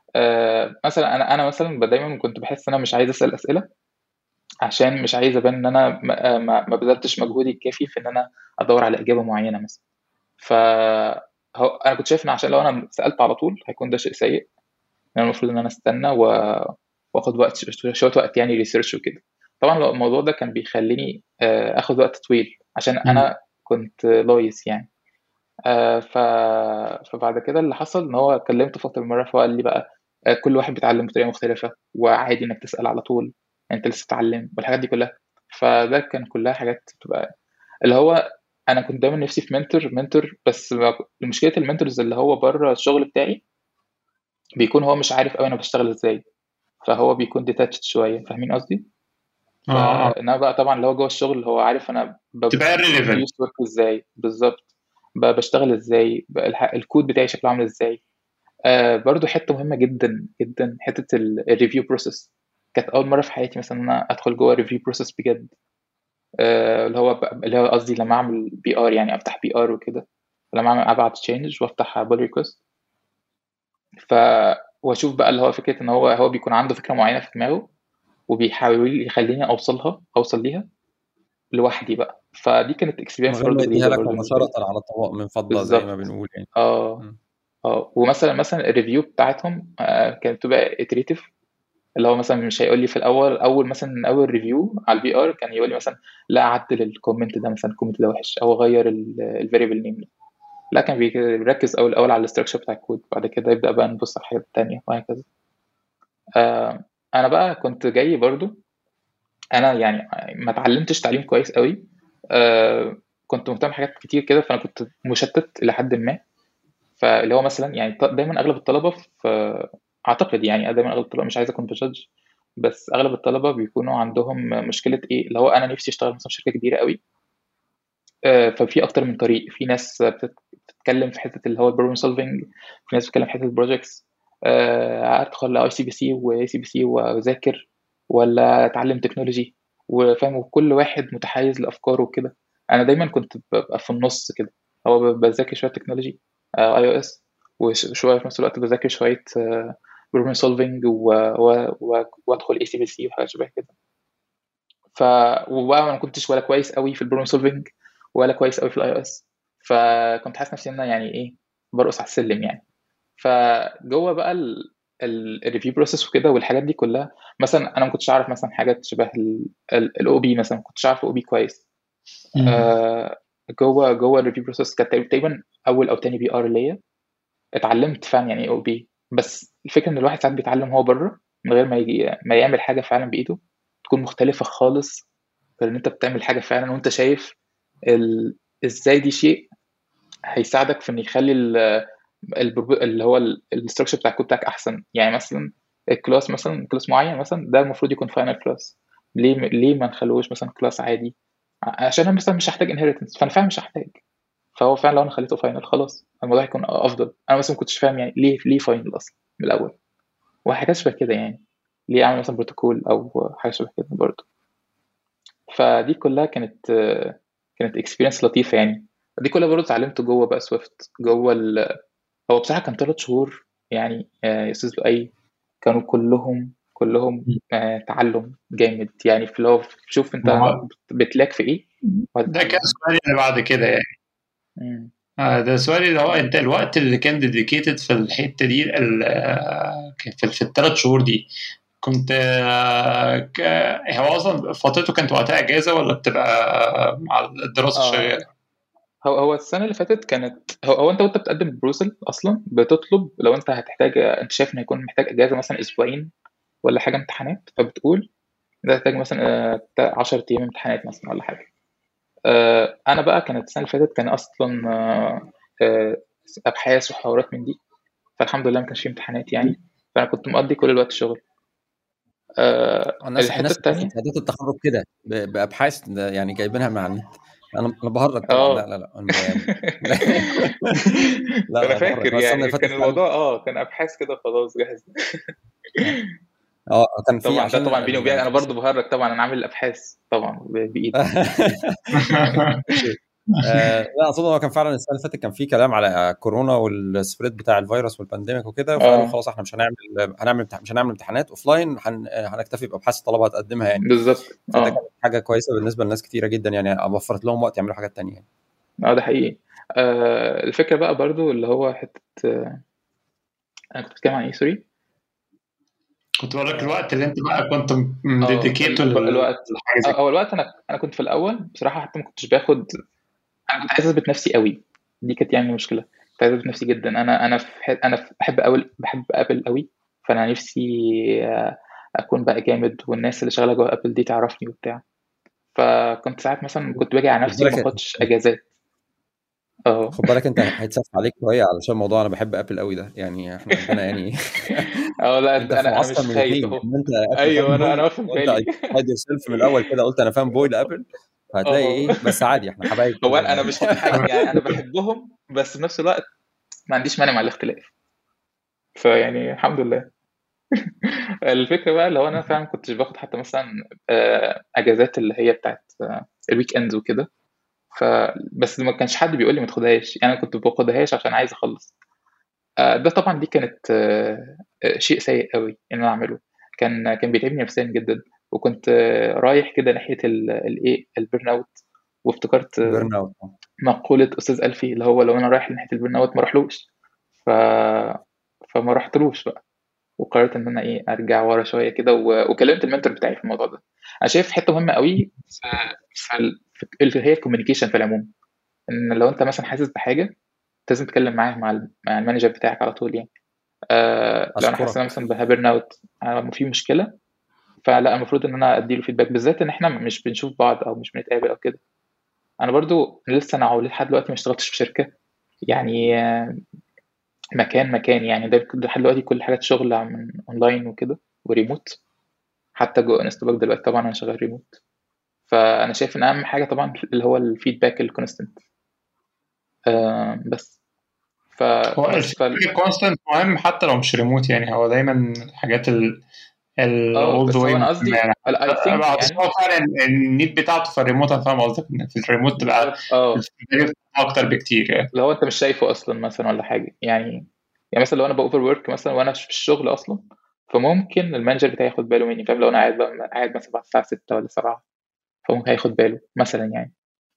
مثلا انا انا مثلا دايما كنت بحس ان انا مش عايز اسال اسئله عشان مش عايز ابان ان انا ما, ما بذلتش مجهودي الكافي في ان انا ادور على اجابه معينه مثلا ف هو انا كنت شايف ان عشان لو انا سالت على طول هيكون ده شيء سيء انا المفروض ان انا استنى و... واخد وقت شويه وقت يعني ريسيرش وكده طبعا الموضوع ده كان بيخليني اخد وقت طويل عشان انا كنت لايس يعني آه ف... فبعد كده اللي حصل ان هو كلمته فتره مره فهو قال لي بقى آه كل واحد بيتعلم بطريقه مختلفه وعادي انك تسال على طول انت لسه تتعلم والحاجات دي كلها فده كان كلها حاجات بتبقى اللي هو انا كنت دايما نفسي في منتور منتور بس مشكله المنتورز اللي هو بره الشغل بتاعي بيكون هو مش عارف قوي انا بشتغل ازاي فهو بيكون ديتاتشد شويه فاهمين قصدي؟ اه انما بقى طبعا اللي هو جوه الشغل هو عارف انا تبقى ريليفنت ازاي بالظبط بشتغل ازاي الكود بتاعي شكله عامل ازاي آه برضو حته مهمه جدا جدا حته الريفيو بروسيس كانت اول مره في حياتي مثلا ان انا ادخل جوه ريفيو بروسيس بجد آه اللي هو اللي هو قصدي لما اعمل بي ار يعني افتح بي ار وكده لما اعمل ابعت تشينج وافتح بول ريكوست ف واشوف بقى اللي هو فكره ان هو هو بيكون عنده فكره معينه في دماغه وبيحاول يخليني اوصلها اوصل ليها لوحدي بقى فدي كانت اكسبيرينس برضه يديها لك مباشره على الطبق من فضه زي ما بنقول يعني اه اه ومثلا مثلا الريفيو بتاعتهم آه كانت تبقى اتريتيف اللي هو مثلا مش هيقول لي في الاول اول مثلا اول ريفيو على البي ار كان يقول لي مثلا لا عدل الكومنت ده مثلا الكومنت ده وحش او غير الفاريبل نيم لا كان بيركز اول اول على الاستراكشر بتاع الكود بعد كده يبدا بقى نبص على الحاجات التانية وهكذا آه انا بقى كنت جاي برضو انا يعني ما اتعلمتش تعليم كويس قوي آه كنت مهتم بحاجات كتير كده فانا كنت مشتت الى حد ما فاللي هو مثلا يعني دايما اغلب الطلبه في اعتقد يعني دايما اغلب الطلبه مش عايز اكون بجدج بس اغلب الطلبه بيكونوا عندهم مشكله ايه اللي هو انا نفسي اشتغل مثلا في شركه كبيره قوي آه ففي اكتر من طريق في ناس بتتكلم في حته اللي هو البروبلم سولفنج في ناس بتتكلم في حته البروجكتس آه ادخل اي سي بي سي واي سي بي سي واذاكر ولا اتعلم تكنولوجي وفاهم وكل واحد متحيز لافكاره وكده انا دايما كنت ببقى في النص كده هو بذاكر شويه تكنولوجي اي او اس وشويه في نفس الوقت بذاكر شويه بروبلم سولفنج وادخل اي سي بي سي وحاجات شبه كده ف وبقى ما كنتش ولا كويس قوي في البروبلم سولفنج ولا كويس قوي في الاي او اس فكنت حاسس نفسي ان انا يعني ايه برقص على السلم يعني فجوه بقى الريفيو بروسيس وكده والحاجات دي كلها مثلا انا ما كنتش اعرف مثلا حاجات شبه الاو بي مثلا ما كنتش اعرف او بي كويس آه جوه جوه الريفيو بروسيس كانت تقريبا اول او تاني بي ار ليا اتعلمت فعلا يعني او بي بس الفكره ان الواحد ساعات بيتعلم هو بره من غير ما يجي ما يعمل حاجه فعلا بايده تكون مختلفه خالص غير ان انت بتعمل حاجه فعلا وانت شايف ال... ازاي دي شيء هيساعدك في ان يخلي اللي هو الاستراكشر بتاع الكود بتاعك احسن يعني مثلا الكلاس مثلا كلاس معين مثلا ده المفروض يكون فاينل كلاس ليه ليه ما نخلوش مثلا كلاس عادي عشان انا مثلا مش هحتاج انهيرتنس فانا فاهم مش هحتاج فهو فعلا لو انا خليته فاينل خلاص الموضوع هيكون افضل انا مثلا ما كنتش فاهم يعني ليه ليه فاينل اصلا من الاول وحاجات شبه كده يعني ليه اعمل مثلا بروتوكول او حاجه شبه كده برضه فدي كلها كانت كانت اكسبيرينس لطيفه يعني دي كلها برضه اتعلمت جوه بقى سويفت جوه ال... هو بصراحه كان ثلاث شهور يعني يا استاذ لؤي كانوا كلهم كلهم آه تعلم جامد يعني في لو شوف انت بتلاك في ايه ده كان سؤالي اللي بعد كده يعني آه ده سؤالي اللي هو انت الوقت اللي كان ديديكيتد في الحته دي في, في الثلاث شهور دي كنت هو اصلا فترته كانت وقتها اجازه ولا بتبقى مع الدراسه آه. شغاله؟ هو هو السنه اللي فاتت كانت هو, هو انت وانت بتقدم بروسل اصلا بتطلب لو انت هتحتاج انت شايف ان هيكون محتاج اجازه مثلا اسبوعين ولا حاجه امتحانات فبتقول ده محتاج مثلا 10 ايام امتحانات مثلا ولا حاجه انا بقى كانت السنه اللي فاتت كان اصلا ابحاث وحوارات من دي فالحمد لله ما كانش في امتحانات يعني فانا كنت مقضي كل الوقت شغل آه الناس الحته الثانيه شهادات التخرج كده بابحاث يعني جايبينها من على النت انا انا بهرج طبعا لا لا لا انا لا انا فاكر يعني كان الموضوع اه كان ابحاث كده خلاص جاهز اه كان في طبعا عشان طبعا بيني وبينك انا برضه بهرج طبعا انا عامل الابحاث طبعا بايدي آه لا اظن هو كان فعلا السنه اللي فاتت كان في كلام على كورونا والسبريد بتاع الفيروس والبانديميك وكده فقالوا خلاص احنا مش هنعمل هنعمل مش هنعمل امتحانات اوف لاين هنكتفي بابحاث الطلبه هتقدمها يعني بالظبط فده كانت حاجه كويسه بالنسبه لناس كتيره جدا يعني وفرت لهم وقت يعملوا حاجات ثانيه يعني. اه ده حقيقي آه الفكره بقى برضو اللي هو حته آه انا كنت بتكلم عن ايه سوري كنت بقول لك الوقت اللي انت بقى كنت مديديكيته الوقت هو الوقت انا انا كنت في الاول بصراحه حتى ما كنتش باخد انا كنت عايز اثبت نفسي قوي دي كانت يعني مشكله كنت عايز اثبت نفسي جدا انا انا في انا بحب ابل بحب ابل قوي فانا نفسي اكون بقى جامد والناس اللي شغاله جوه ابل دي تعرفني وبتاع فكنت ساعات مثلا كنت باجي على نفسي ما باخدش اجازات اه خد بالك انت هيتصف عليك شويه علشان موضوع انا بحب ابل قوي ده يعني احنا عندنا يعني اه لا انت انا انا مش خايف انت ايوه انا انا واخد بالي انت هايد يور سيلف من الاول كده قلت انا فان بوي لابل فهتلاقي ايه بس عادي احنا حبايب هو انا مش حاجه يعني انا بحبهم بس في نفس الوقت ما عنديش مانع مع الاختلاف فيعني الحمد لله الفكره بقى لو انا فعلا كنتش باخد حتى مثلا اجازات اللي هي بتاعت الويك اند وكده فبس ما كانش حد بيقول لي ما تاخدهاش يعني انا كنت باخدهاش عشان عايز اخلص ده طبعا دي كانت شيء سيء قوي ان انا اعمله كان كان بيتعبني نفسيا جدا وكنت رايح كده ناحيه الايه البيرن اوت وافتكرت بيرن اوت مقوله استاذ الفي اللي هو لو انا رايح ناحيه البيرن اوت ما اروحلوش ف فما رحتلوش بقى وقررت ان انا ايه ارجع ورا شويه كده و... وكلمت المنتور بتاعي في الموضوع ده انا شايف حته مهمه قوي في, في... في... هي الكوميونيكيشن في العموم ان لو انت مثلا حاسس بحاجه لازم تتكلم معاه مع, ال... مع المانجر بتاعك على طول يعني آه لو انا حاسس ان مثلا بهبرن اوت في مشكله فلا المفروض ان انا اديله فيدباك بالذات ان احنا مش بنشوف بعض او مش بنتقابل او كده انا برضو لسه انا لحد دلوقتي ما اشتغلتش في شركه يعني مكان مكان يعني ده لحد دلوقتي كل حاجات شغل من اونلاين وكده وريموت حتى جوه انستباك دلوقتي طبعا انا شغال ريموت فانا شايف ان اهم حاجه طبعا اللي هو الفيدباك الكونستنت آه بس ف هو الكونستنت مهم حتى لو مش ريموت يعني هو دايما الحاجات ال الاولد واي انا قصدي يعني فعلا النيد بتاعته في الريموت انا فاهم قصدك ان في الريموت تبقى اكتر بكتير يعني لو انت مش شايفه اصلا مثلا ولا حاجه يعني يعني مثلا لو انا باوفر ورك مثلا وانا في الشغل اصلا فممكن المانجر بتاعي ياخد باله مني فاهم لو انا قاعد قاعد مثلا بعد الساعه 6 ولا 7 فممكن هياخد باله مثلا يعني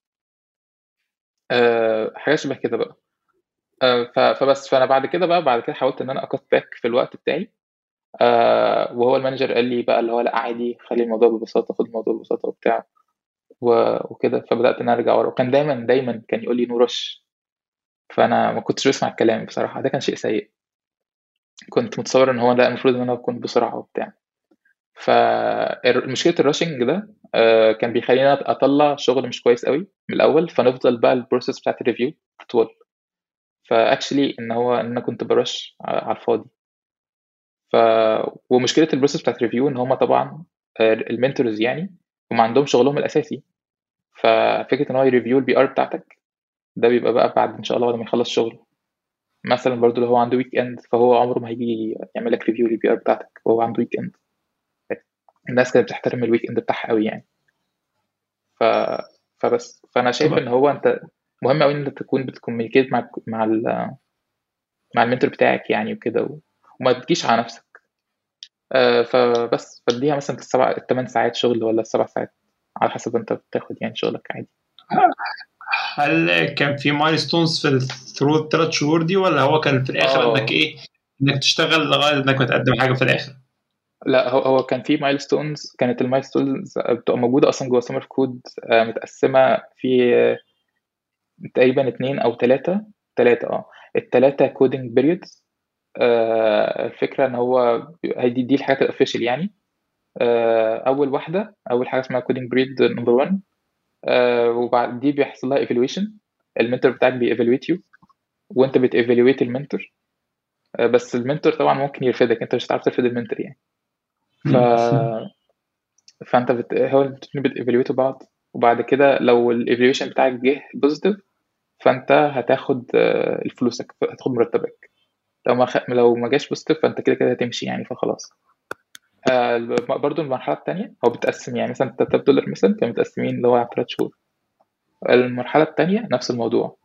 أه حاجات شبه كده بقى أه فبس فانا بعد كده بقى بعد كده حاولت ان انا اكت باك في الوقت بتاعي آه وهو المانجر قال لي بقى اللي هو لا عادي خلي الموضوع ببساطه خد الموضوع ببساطه وبتاع وكده فبدات ان انا ارجع ورا وكان دايما دايما كان يقول لي نو رش فانا ما كنتش بسمع الكلام بصراحه ده كان شيء سيء كنت متصور ان هو لا المفروض ان انا اكون بسرعه وبتاع فمشكله الراشنج ده آه كان بيخليني اطلع شغل مش كويس قوي من الاول فنفضل بقى البروسيس بتاعت الريفيو تطول ف فاكشلي ان هو ان انا كنت برش على الفاضي ف ومشكله البروسيس بتاعت ريفيو ان هم طبعا المنتورز يعني هم عندهم شغلهم الاساسي ففكره ان هو يريفيو البي ار بتاعتك ده بيبقى بقى بعد ان شاء الله بعد ما يخلص شغله مثلا برضو لو هو عنده ويك اند فهو عمره ما هيجي يعمل لك ريفيو للبي ار بتاعتك وهو عنده ويك اند الناس كانت بتحترم الويك اند بتاعها قوي يعني ف... فبس فانا شايف ان هو انت مهم قوي ان انت تكون بتكومينيكيت مع مع ال... مع المنتور بتاعك يعني وكده و... وما تجيش على نفسك آه فبس فاديها مثلا السبع الثمان ساعات شغل ولا السبع ساعات على حسب انت بتاخد يعني شغلك عادي هل كان في مايلستونز في ثرو الثلاث شهور دي ولا هو كان في الاخر آه. انك ايه انك تشتغل لغايه انك تقدم حاجه في الاخر لا هو هو كان في مايلستونز كانت المايلستونز بتبقى موجوده اصلا جوه سمر كود متقسمه في آه، تقريبا اتنين او ثلاثه ثلاثه اه الثلاثه كودنج بيريودز الفكره ان هو هي دي, دي الحاجات الاوفيشال يعني آه، اول واحده اول حاجه اسمها كودنج بريد نمبر 1 وبعد دي بيحصل لها ايفالويشن المنتور بتاعك بييفالويت يو وانت بتيفالويت المنتور آه، بس المنتور طبعا ممكن يرفدك انت مش هتعرف ترفد المنتور يعني ف فانت بت... هو الاثنين بتيفالويتوا بعض وبعد كده لو الايفالويشن بتاعك جه بوزيتيف فانت هتاخد آه، فلوسك هتاخد مرتبك لو ما خ... لو ما جاش بوزيتيف فانت كده كده هتمشي يعني فخلاص آه برضو المرحله الثانيه هو بتقسم يعني مثلا 3 دولار مثلا كانوا متقسمين اللي هو على 3 شهور المرحله الثانيه نفس الموضوع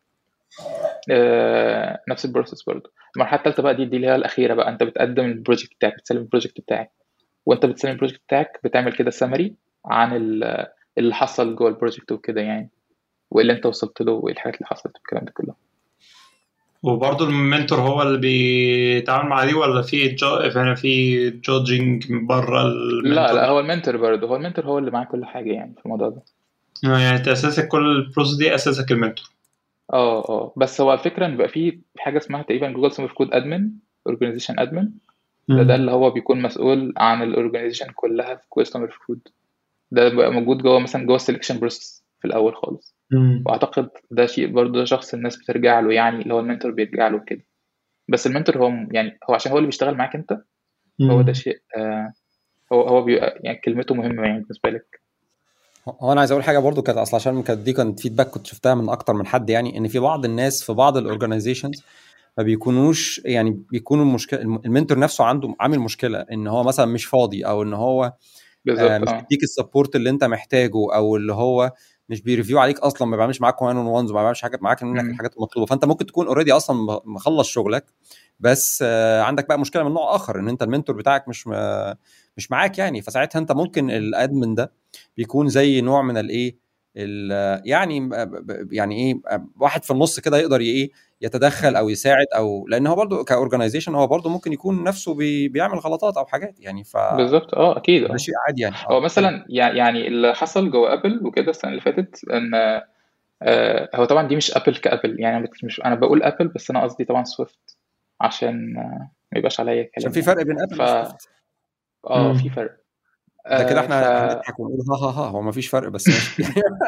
آه نفس البروسيس برضو المرحله الثالثه بقى دي دي اللي هي الاخيره بقى انت بتقدم البروجكت بتاعك بتسلم البروجكت بتاعك وانت بتسلم البروجكت بتاعك بتعمل كده سمري عن ال- اللي حصل جوه البروجكت وكده يعني وايه اللي انت وصلت له وايه الحاجات اللي حصلت والكلام ده كله وبرضه المنتور هو اللي بيتعامل مع دي ولا في جو... في جودجنج من بره المنتور؟ لا لا هو المنتور برضه هو المنتور هو اللي معاه كل حاجه يعني في الموضوع ده يعني انت اساسك كل البروسيس دي اساسك المنتور اه اه بس هو الفكره ان بيبقى في حاجه اسمها تقريبا جوجل سمر كود ادمن اورجانيزيشن ادمن ده ده اللي هو بيكون مسؤول عن الاورجانيزيشن كلها في جوجل سمر كود ده بيبقى موجود جوه مثلا جوه السلكشن بروسيس في الاول خالص مم. واعتقد ده شيء برضه شخص الناس بترجع له يعني اللي هو المنتور بيرجع له كده بس المنتور هو يعني هو عشان هو اللي بيشتغل معاك انت هو ده شيء آه هو هو بيبقى يعني كلمته مهمه يعني بالنسبه لك هو انا عايز اقول حاجه برضو كانت اصل عشان كانت دي كانت فيدباك كنت شفتها من اكتر من حد يعني ان في بعض الناس في بعض الاورجنايزيشنز ما بيكونوش يعني بيكونوا المشكله المنتور نفسه عنده عامل مشكله ان هو مثلا مش فاضي او ان هو آه بالظبط مش اه بيديك السبورت اللي انت محتاجه او اللي هو مش بيريفيو عليك اصلا ما بيعملش معاك وان اون وانز ما بيعملش حاجه معاك منك مم. الحاجات المطلوبه فانت ممكن تكون اوريدي اصلا مخلص شغلك بس آه، عندك بقى مشكله من نوع اخر ان انت المنتور بتاعك مش م- مش معاك يعني فساعتها انت ممكن الادمن ده بيكون زي نوع من الايه ال- يعني ب- ب- يعني ايه واحد في النص كده يقدر ايه يتدخل او يساعد او لان هو برضه كاورجنايزيشن هو برضه ممكن يكون نفسه بي بيعمل غلطات او حاجات يعني ف بالظبط اه اكيد ده اه شيء عادي يعني هو اه مثلا يع- يعني اللي حصل جوه ابل وكده السنه اللي فاتت ان آه، هو طبعا دي مش ابل كابل يعني أنا مش انا بقول ابل بس انا قصدي طبعا سويفت عشان آه، ما يبقاش عليا عشان كلام في يعني فرق بين ابل ف وسويفت اه مم. في فرق ده كده آه، احنا ف هنضحك ونقول ها ها ها هو ما فيش فرق بس ماشي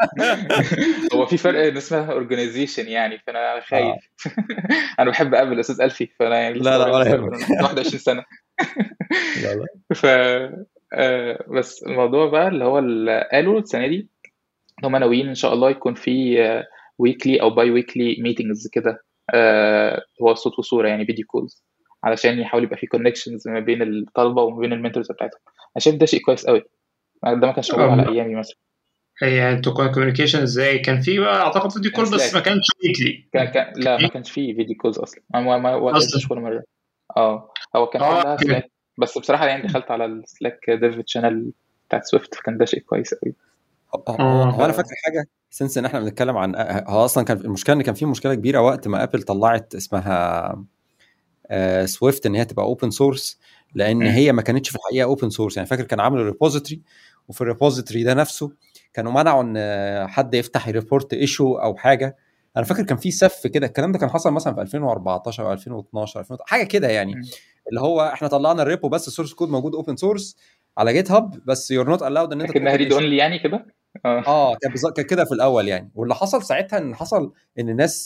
هو في فرق ان اسمها اورجانيزيشن يعني فانا اه خايف انا بحب ابل استاذ الفي فانا يعني لسه لا لا قريب ولا من يهمك من 21 سنه لا لا ف آه، بس الموضوع بقى اللي هو اللي قالوا السنه دي هم ناويين ان شاء الله يكون في ويكلي او باي ويكلي ميتنجز كده آه، هو صوت وصوره يعني فيديو كولز علشان يحاول يبقى في كونكشنز ما بين الطلبه وما بين المنتورز بتاعتهم انا شايف ده شيء كويس قوي ده ما كانش موجود على أم، ايامي مثلا يعني انتوا كوميونيكيشن ازاي؟ كان في بقى اعتقد فيديو كان كول بس ما سلاك كانش ويكلي كان كان لا ما كانش فيه فيديو كولز اصلا ما ما ما ما اصلا قابلتش ولا مره اه هو كان اه كلها اوكي سلاك بس بصراحه يعني دخلت على السلاك ديف تشانل بتاعت سويفت فكان ده شيء كويس قوي هو هو هو انا اه فاكر حاجه سنس ان احنا بنتكلم عن هو اصلا كان المشكله ان كان في مشكله كبيره وقت ما ابل طلعت اسمها سويفت ان هي تبقى اوبن سورس لان مم. هي ما كانتش في الحقيقه اوبن سورس يعني فاكر كان عامل ريبوزيتوري وفي الريبوزيتوري ده نفسه كانوا منعوا ان آه، حد يفتح يريبورت ايشو او حاجه انا فاكر كان في سف كده الكلام ده كان حصل مثلا في 2014 او 2012 2000 حاجه كده يعني مم. اللي هو احنا طلعنا الريبو بس السورس كود موجود اوبن سورس على جيت هاب بس يور نوت الاود ان انت لكنها تاوبن ريد ايشو اونلي يعني كده اه اه كان بالظبط كان كده في الاول يعني واللي حصل ساعتها ان حصل ان الناس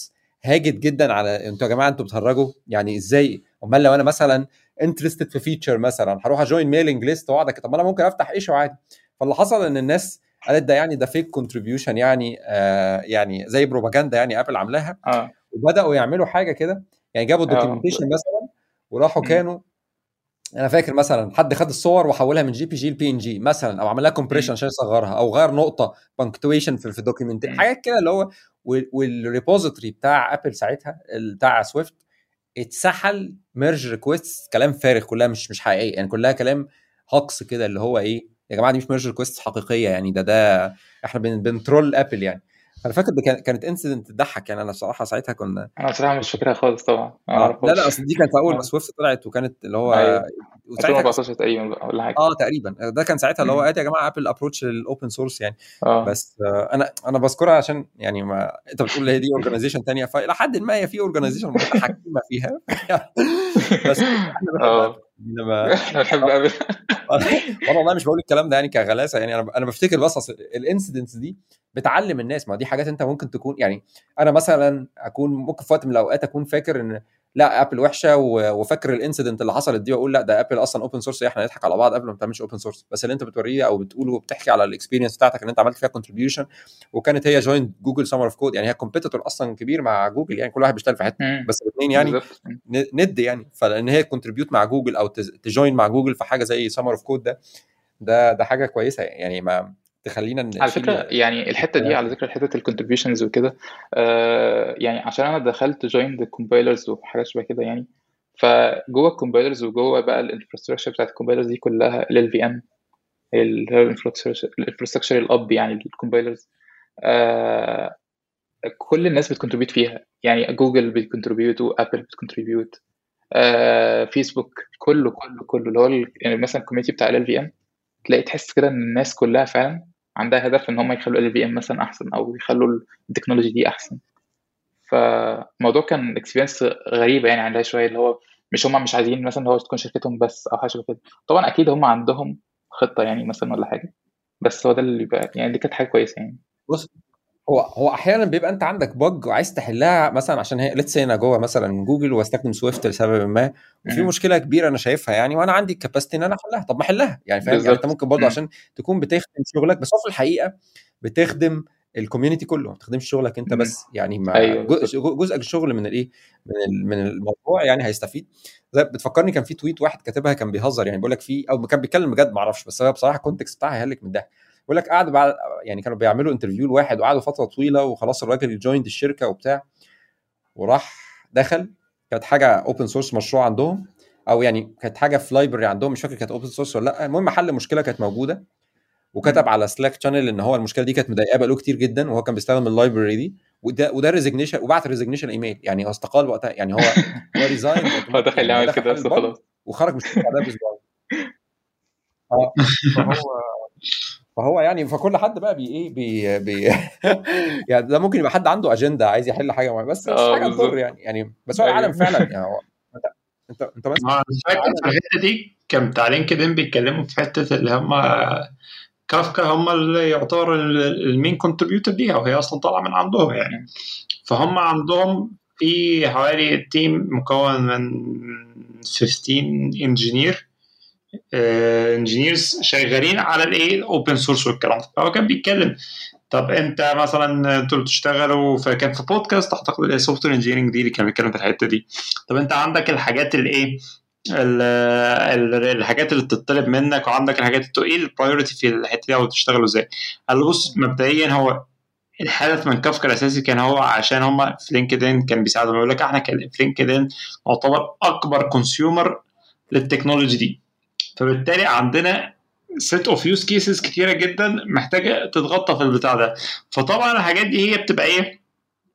هاجت جدا على انتوا يا جماعه انتوا بتهرجوا يعني ازاي امال لو انا مثلا انترستد في فيتشر مثلا هروح اجوين ميلينج ليست واقعد طب ما انا ممكن افتح ايشو عادي فاللي حصل ان الناس قالت ده يعني ده فيك كونتريبيوشن يعني آه يعني زي بروباجندا يعني ابل عاملاها اه وبداوا يعملوا حاجه كده يعني جابوا اه دوكيومنتيشن مثلا وراحوا مم. كانوا انا فاكر مثلا حد خد الصور وحولها من جي بي جي لبي ان جي مثلا او عمل لها كومبريشن مم. عشان يصغرها او غير نقطه بنكتويشن في في الدوكيومنت مم. حاجات كده اللي هو والريبوزيتوري بتاع ابل ساعتها بتاع سويفت اتسحل ميرج ريكويست كلام فارغ كلها مش مش حقيقيه يعني كلها كلام هقص كده اللي هو ايه يا جماعه دي مش ميرج ريكويست حقيقيه يعني ده ده احنا بن بنترول ابل يعني انا فاكر دي كان- كانت انسيدنت تضحك يعني انا بصراحه ساعتها كنا انا بصراحه مش فاكرها خالص طبعا ما اه لا لا اعرفهاش اصل دي كانت اول ما اه سويفت طلعت وكانت اللي هو ايوه وساعتها 2014 تقريبا بقى ولا حاجه اه تقريبا ده كان ساعتها اللي هو مم. ادي يا جماعه ابل ابروتش للاوبن سورس يعني اه بس آه انا انا بذكرها عشان يعني ما انت بتقول هي دي اورجانيزيشن ثانيه فالى حد ما هي في اورجانيزيشن متحكمه فيها بس احنا بنحب اه ابل انما احنا بنحب ابل وانا والله مش بقول الكلام ده يعني كغلاسه يعني انا انا بفتكر بس اصل الانسيدنتس دي بتعلم الناس ما دي حاجات انت ممكن تكون يعني انا مثلا اكون ممكن في وقت من الاوقات اكون فاكر ان لا ابل وحشه و- وفاكر الانسيدنت اللي حصلت دي واقول لا ده ابل اصلا اوبن سورس احنا نضحك على بعض ابل ما بتعملش اوبن سورس بس اللي انت بتوريه او بتقوله وبتحكي على الاكسبيرينس بتاعتك ان انت عملت فيها كونتريبيوشن وكانت هي جوين جوجل سمر اوف كود يعني هي كومبيتيتور اصلا كبير مع جوجل يعني كل واحد بيشتغل في حته مم. بس الاثنين يعني بالظبط مم. ن- ند يعني فلان هي كونتريبيوت مع جوجل او تز- تجوين مع جوجل في حاجه زي سمر اوف كود ده ده ده حاجه كويسه يعني ما تخلينا على نشيل فكره يعني الحته دي على ذكر حته الكونتريبيوشنز وكده آه يعني عشان انا دخلت جوين ذا كومبايلرز وحاجات شبه كده يعني فجوه الكومبايلرز وجوه بقى الانفراستراكشر بتاعت الكومبايلرز دي كلها ال في ام اللي هو الانفراستراكشر الاب يعني للكومبايلرز آه كل الناس بتكونتريبيوت فيها يعني جوجل بتكونتريبيوت وابل بتكونتريبيوت آه فيسبوك كله كله كله اللي هو ال- يعني مثلا الكوميونتي بتاع ال في ام تلاقي تحس كده ان الناس كلها فعلا عندها هدف ان هم يخلوا ال في ام مثلا احسن او يخلوا التكنولوجي دي احسن فالموضوع كان اكسبيرينس غريبه يعني عندها شويه اللي هو مش هم مش عايزين مثلا هو تكون شركتهم بس او حاجه شبه كده طبعا اكيد هم عندهم خطه يعني مثلا ولا حاجه بس هو ده اللي بقى يعني دي كانت حاجه كويسه يعني بص هو هو احيانا بيبقى انت عندك بج وعايز تحلها مثلا عشان هي ليتس انا جوه مثلا جوجل واستخدم سويفت لسبب ما وفي مم. مشكله كبيره انا شايفها يعني وانا عندي الكاباسيتي ان انا احلها طب ما احلها يعني فاهم يعني انت بالظبط ممكن برضه مم. عشان تكون بتخدم شغلك بس هو في الحقيقه بتخدم الكوميونتي كله ما بتخدمش شغلك انت مم. بس يعني ما ايوه بالظبط جزء جزء الشغل من الايه من ال- من الموضوع يعني هيستفيد زي بتفكرني كان في تويت واحد كاتبها كان بيهزر يعني بيقول لك في او كان بيتكلم بجد ما اعرفش بس هو بصراحه الكونتكست بتاعها هيهلك من الضحك بيقول لك قعد بعد يعني كانوا بيعملوا انترفيو لواحد وقعدوا فتره طويله وخلاص الراجل جويند الشركه وبتاع وراح دخل كانت حاجه اوبن سورس مشروع عندهم او يعني كانت حاجه في لايبرري عندهم مش فاكر كانت اوبن سورس ولا لا المهم حل مشكله كانت موجوده وكتب مم. على سلاك شانل ان هو المشكله دي كانت مضايقاه بقاله كتير جدا وهو كان بيستخدم اللايبرري دي وده وده ريزجنيشن وبعت ريزجنيشن ايميل يعني هو استقال وقتها يعني هو هو ريزاين هو دخل يعني هو يعمل دخل كده حل بس البج خلاص وخرج من الشركه بعدها باسبوعين اه فهو فهو يعني فكل حد بقى بي ايه بي, بي يعني ده ممكن يبقى حد عنده اجنده عايز يحل حاجه معينه بس مش اه حاجه تضر بالظبط يعني يعني بس هو العالم ايوه فعلا يعني هو انت انت انت مثلا أنا فاكر العالم في الحته دي كان بتاع لينكدين بيتكلموا في حته اللي هم كافكا هم اللي يعتبر المين كونتريبيوتور ليها وهي اصلا طالعه من عندهم يعني مم. فهم عندهم في حوالي تيم مكون من 15 انجينير انجينيرز شغالين على الايه اوبن سورس والكلام ده فهو كان بيتكلم طب انت مثلا انتوا بتشتغلوا فكان في بودكاست اعتقد اللي هي سوفت وير انجينيرنج دي اللي كان بيتكلم في الحته دي طب انت عندك الحاجات اللي ايه ال- ال- الحاجات اللي بتطلب منك وعندك الحاجات اللي ايه البرايورتي في الحته دي او تشتغلوا ازاي؟ قال له بص مبدئيا هو الهدف من كافكا الاساسي كان هو عشان هم في لينكدين كان بيساعدهم يقول لك احنا كان في لينكدين نعتبر اكبر كونسيومر للتكنولوجي دي فبالتالي عندنا سيت اوف يوز كيسز كتيره جدا محتاجه تتغطى في البتاع ده فطبعا الحاجات دي هي بتبقى ايه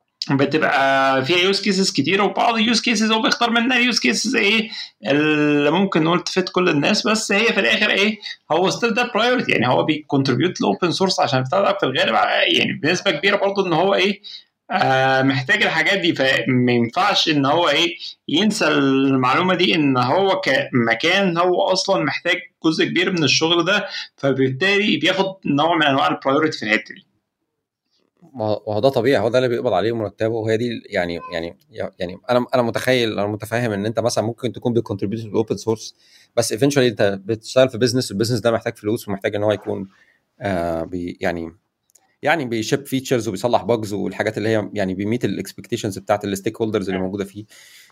بتبقى فيها يوز كيسز كتيره وبعض اليوز كيسز هو بيختار منها اليوز كيسز ايه اللي ممكن نقول تفيد كل الناس بس هي في الاخر ايه هو ستيل ده برايورتي يعني هو بيكونتريبيوت لاوبن سورس عشان بتاع ده في الغالب يعني بنسبه كبيره برضه ان هو ايه آه محتاج الحاجات دي فما ينفعش ان هو ايه ينسى المعلومه دي ان هو كمكان هو اصلا محتاج جزء كبير من الشغل ده فبالتالي بياخد نوع من انواع البرايورتي في الحته دي ما هو ده طبيعي هو ده اللي بيقبض عليه مرتبه وهي دي يعني يعني يعني انا انا متخيل انا متفاهم ان انت مثلا ممكن تكون بتكونتريبيوت للاوبن سورس بس ايفينشولي انت بتشتغل في بزنس البزنس ده محتاج فلوس ومحتاج ان هو يكون آه بي يعني يعني بيشيب فيتشرز وبيصلح باجز والحاجات اللي هي يعني بيميت الاكسبكتيشنز بتاعت الستيك هولدرز اللي موجوده فيه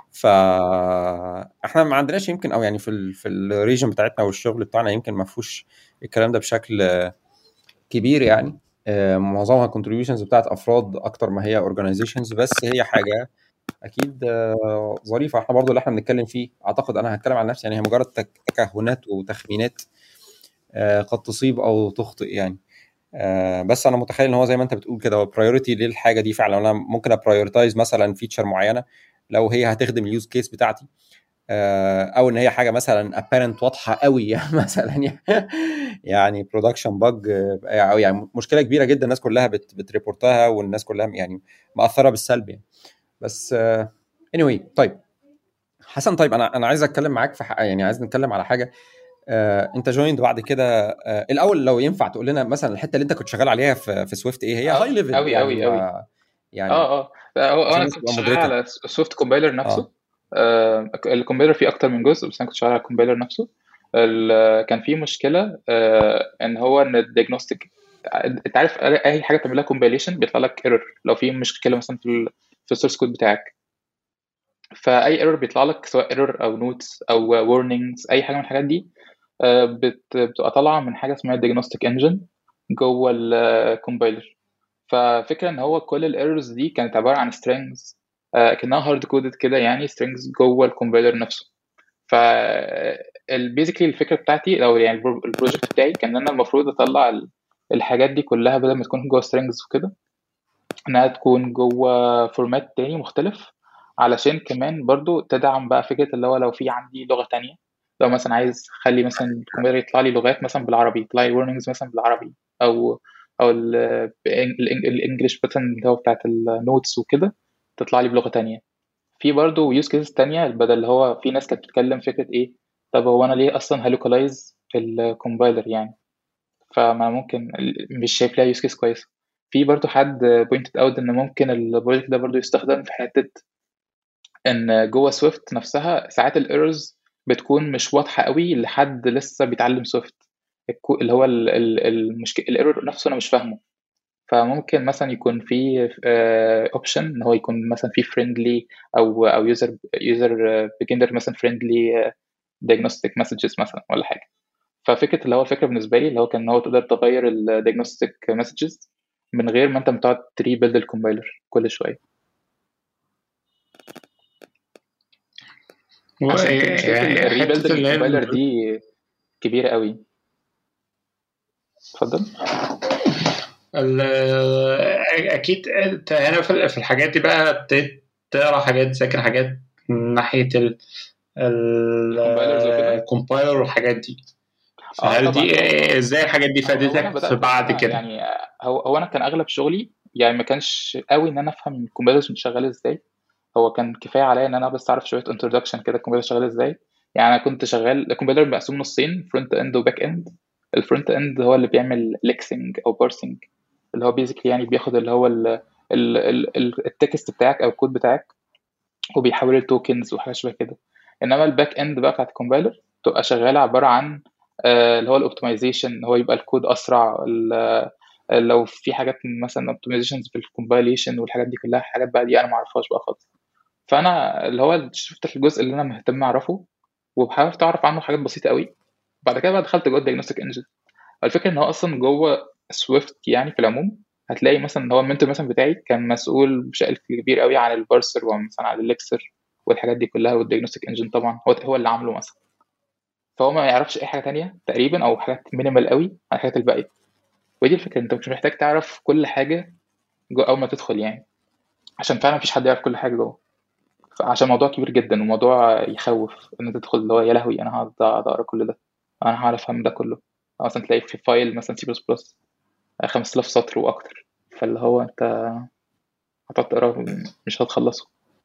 فاحنا ما عندناش يمكن او يعني في ال في الريجن بتاعتنا والشغل بتاعنا يمكن ما فيهوش الكلام ده بشكل كبير يعني آه، معظمها كونتريبيوشنز بتاعت افراد اكتر ما هي اورجانيزيشنز بس هي حاجه اكيد آه، ظريفه احنا برضو اللي احنا بنتكلم فيه اعتقد انا هتكلم عن نفسي يعني هي مجرد تكهنات وتخمينات آه، قد تصيب او تخطئ يعني بس انا متخيل ان هو زي ما انت بتقول كده هو برايورتي للحاجه دي فعلا انا ممكن ابرايورتايز مثلا فيتشر معينه لو هي هتخدم اليوز كيس بتاعتي او ان هي حاجه مثلا ابيرنت واضحه قوي مثلا يعني برودكشن باج او يعني مشكله كبيره جدا الناس كلها بتريبورتها والناس كلها يعني مأثره بالسلب يعني بس اني anyway طيب حسن طيب انا انا عايز اتكلم معاك في يعني عايز نتكلم على حاجه آه، انت جويند بعد كده آه، الاول لو ينفع تقول لنا مثلا الحته اللي انت كنت شغال عليها في, في سويفت ايه هي هاي ليفل قوي قوي قوي يعني اه اه هو انا كنت شغال على سويفت كومبايلر نفسه آه. آه الكومبايلر فيه اكتر من جزء بس انا كنت شغال على الكومبايلر نفسه كان في مشكله آه ان هو ان الديagnostic انت عارف اي حاجه تعمل لها كومبايليشن بيطلع لك ايرور لو في مشكله مثلا في في السورس كود بتاعك فاي ايرور بيطلع لك سواء ايرور او نوتس او وورنينجز اي حاجه من الحاجات دي آه، بتبقى طالعه من حاجه اسمها diagnostic انجن جوه الكومبايلر ففكره ان هو كل الايرورز دي كانت عباره عن strings آه، كانها هارد كودد كده يعني strings جوه الكومبايلر نفسه ف البيزيكلي الفكره بتاعتي او يعني البروجكت بتاعي كان انا المفروض اطلع الحاجات دي كلها بدل ما تكون جوه strings وكده انها تكون جوه فورمات تاني مختلف علشان كمان برضو تدعم بقى فكره اللي هو لو في عندي لغه تانية لو مثلا عايز اخلي مثلا الكمبيوتر يطلع لي لغات مثلا بالعربي يطلع لي warnings مثلا بالعربي او او الانجليش مثلا اللي هو بتاعت النوتس وكده تطلع لي بلغه تانية في برضه يوز كيسز تانية بدل اللي هو في ناس كانت بتتكلم فكره ايه طب هو انا ليه اصلا هلوكلايز في الكومبايلر يعني فما ممكن مش شايف لها يوز كيس كويس في برضه حد بوينتد اوت ان ممكن البروجكت ده برضه يستخدم في حته ان جوه سويفت نفسها ساعات الايرورز بتكون مش واضحه قوي لحد لسه بيتعلم سويفت اللي هو المشكله الايرور نفسه انا مش فاهمه فممكن مثلا يكون في اوبشن ان هو يكون مثلا في فريندلي او او يوزر يوزر بيجنر مثلا فريندلي دايجنوستيك مسجز مثلا ولا حاجه ففكره اللي هو الفكره بالنسبه لي اللي هو كان ان هو تقدر تغير الدايجنوستيك مسجز من غير ما انت بتقعد تريبيلد الكومبايلر كل شويه عشان كده شايف الريبيلد الكومبايلر دي كبيره قوي اتفضل اكيد انت هنا في الحاجات دي بقى ابتديت تقرا حاجات تذاكر حاجات من ناحيه ال الكومبايلر والحاجات دي آه، هل دي ازاي الحاجات دي فادتك في بعد كده؟ يعني هو هو انا كان اغلب شغلي يعني ما كانش قوي ان انا افهم الكومبايلر شغال ازاي هو كان كفايه عليا ان انا بس اعرف شويه انتروداكشن كده الكمبيوتر شغال ازاي يعني انا كنت شغال الكمبيوتر مقسوم نصين فرونت اند وباك اند الفرونت اند هو اللي بيعمل ليكسنج او بارسنج اللي هو بيزيكلي يعني بياخد اللي هو التكست بتاعك او الكود بتاعك وبيحوله لتوكنز وحاجات شبه كده انما الباك اند بقى بتاعت الكومبايلر تبقى شغاله عباره عن آه، اللي هو الاوبتمايزيشن هو يبقى الكود اسرع لو في حاجات مثلا اوبتمايزيشنز في الكومبايليشن والحاجات دي كلها حاجات بقى دي انا ما اعرفهاش بقى خالص فانا اللي هو شفت الجزء اللي انا مهتم اعرفه وحاولت اعرف عنه حاجات بسيطه قوي بعد كده بقى دخلت جوه الديagnostic انجن الفكره ان هو اصلا جوه سويفت يعني في العموم هتلاقي مثلا ان هو المنتور مثلا بتاعي كان مسؤول بشكل كبير قوي عن البارسر ومثلا عن الليكسر والحاجات دي كلها والديagnostic انجن طبعا هو هو اللي عامله مثلا فهو ما يعرفش اي حاجه تانية تقريبا او حاجات مينيمال قوي عن الحاجات الباقيه ودي الفكره انت مش محتاج تعرف كل حاجه جوه اول ما تدخل يعني عشان فعلا مفيش حد يعرف كل حاجه جوه عشان موضوع كبير جدا وموضوع يخوف ان انت تدخل اللي هو يا لهوي انا هقعد اقرا كل ده انا هعرف افهم ده كله مثلا تلاقي في فايل مثلا سي بلس بلس 5000 سطر واكتر فاللي هو انت هتقعد تقراه مش هتخلصه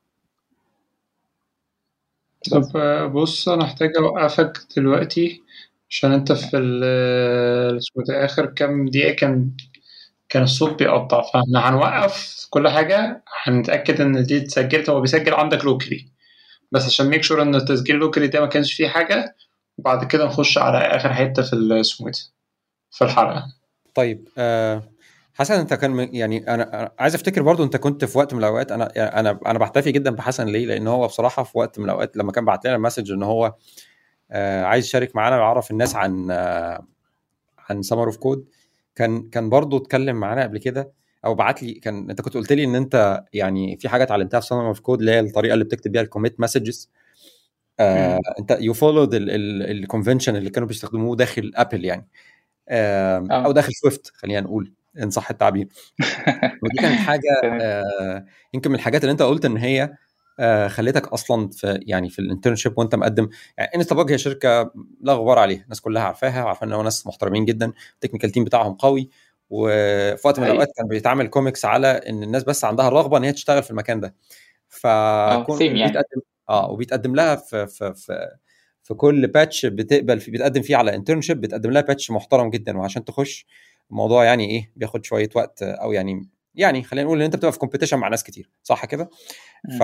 طب بص انا محتاج اوقفك دلوقتي عشان انت في ال اخر كام دقيقة كان كان الصوت بيقطع فاحنا هنوقف كل حاجه هنتاكد ان دي اتسجلت هو بيسجل عندك لوكلي بس عشان ميك شور ان التسجيل اللوكلي ده ما كانش فيه حاجه وبعد كده نخش على اخر حته في اسمه في الحلقه طيب آه حسن انت كان يعني انا عايز افتكر برضو انت كنت في وقت من الاوقات انا يعني انا انا بحتفي جدا بحسن ليه لان هو بصراحه في وقت من الاوقات لما كان بعت لنا مسج ان هو آه عايز يشارك معانا ويعرف الناس عن آه عن سمر اوف كود كان كان برضه اتكلم معانا قبل كده او بعت لي كان انت كنت قلت لي ان انت يعني في حاجه اتعلمتها في سمر اوف كود اللي هي الطريقه اللي بتكتب بيها الكوميت مسجز آه انت يو فولود الكونفنشن اللي كانوا بيستخدموه داخل ابل يعني آه او داخل سويفت خلينا نقول ان صح التعبير ودي كانت حاجه آه يمكن من الحاجات اللي انت قلت ان هي آه خليتك اصلا في يعني في الانترنشيب وانت مقدم يعني انستا هي شركه لا غبار عليها الناس كلها عارفاها وعارفه ان هو ناس محترمين جدا التكنيكال تيم بتاعهم قوي وفي وقت من الاوقات كان بيتعمل كوميكس على ان الناس بس عندها الرغبه ان هي تشتغل في المكان ده فكون يعني. بيتقدم اه وبيتقدم لها في في في في كل باتش بتقبل في بتقدم فيه على انترنشيب بتقدم لها باتش محترم جدا وعشان تخش الموضوع يعني ايه بياخد شويه وقت او يعني يعني خلينا نقول ان انت بتبقى في كومبيتيشن مع ناس كتير صح كده؟ ف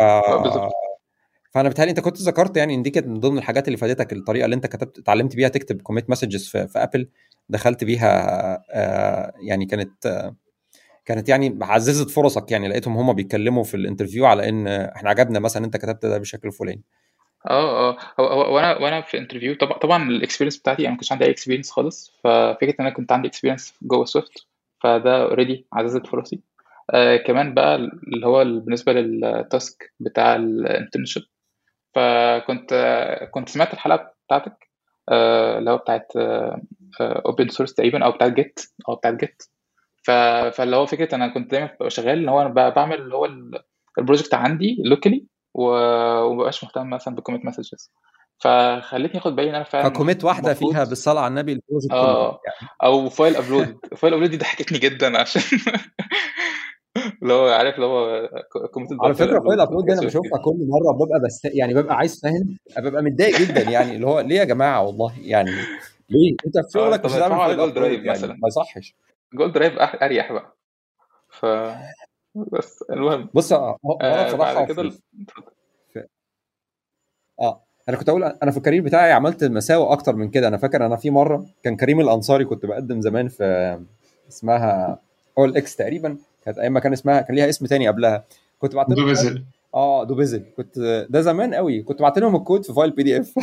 فانا بتهيألي انت كنت ذكرت يعني ان دي كانت من ضمن الحاجات اللي فادتك الطريقه اللي انت كتبت اتعلمت بيها تكتب كوميت مسجز في, في ابل دخلت بيها آه يعني كانت آه كانت يعني عززت فرصك يعني لقيتهم هم بيتكلموا في الانترفيو على ان احنا عجبنا مثلا انت كتبت ده بشكل فلاني اه اه هو هو وانا وانا في انترفيو طبعا طبعا الاكسبيرينس بتاعتي انا ما كنتش عندي اي اكسبيرينس خالص ففكره ان انا كنت عندي اكسبيرينس جوه سويفت فده اوريدي عززت فرصي آه كمان بقى اللي هو بالنسبه للتاسك بتاع الانترنشيب فكنت آه كنت سمعت الحلقه بتاعتك آه اللي هو بتاعت اوبن آه سورس تقريبا او بتاعت جيت او بتاعت جيت فاللي هو فكره انا كنت دايما ببقى شغال اللي هو انا بعمل اللي هو البروجكت عندي لوكالي ومبقاش مهتم مثلا بكوميت مسجز فخلتني اخد بالي ان انا فعلا فكوميت واحده فيها بالصلاه على النبي البروجكت اه يعني. او فايل ابلود فايل ابلود دي ضحكتني جدا عشان اللي هو عارف اللي هو كوميت على فكره فايل ابلود دي انا بشوفها كل مره ببقى بس يعني ببقى عايز فاهم ببقى متضايق جدا يعني اللي هو ليه يا جماعه والله يعني ليه انت في شغلك مش هتعمل فايل ابلود درايف يعني مثلا ما يصحش جولد درايف اريح بقى ف بس المهم بص هو انا بصراحه كده في... في... اه انا كنت اقول انا في الكارير بتاعي عملت مساوئ اكتر من كده انا فاكر انا في مره كان كريم الانصاري كنت بقدم زمان في اسمها اول اكس تقريبا كانت ايام ما كان اسمها كان ليها اسم تاني قبلها كنت بعت دوبيزل اه دوبيزل كنت ده زمان قوي كنت بعت لهم الكود في فايل بي دي اف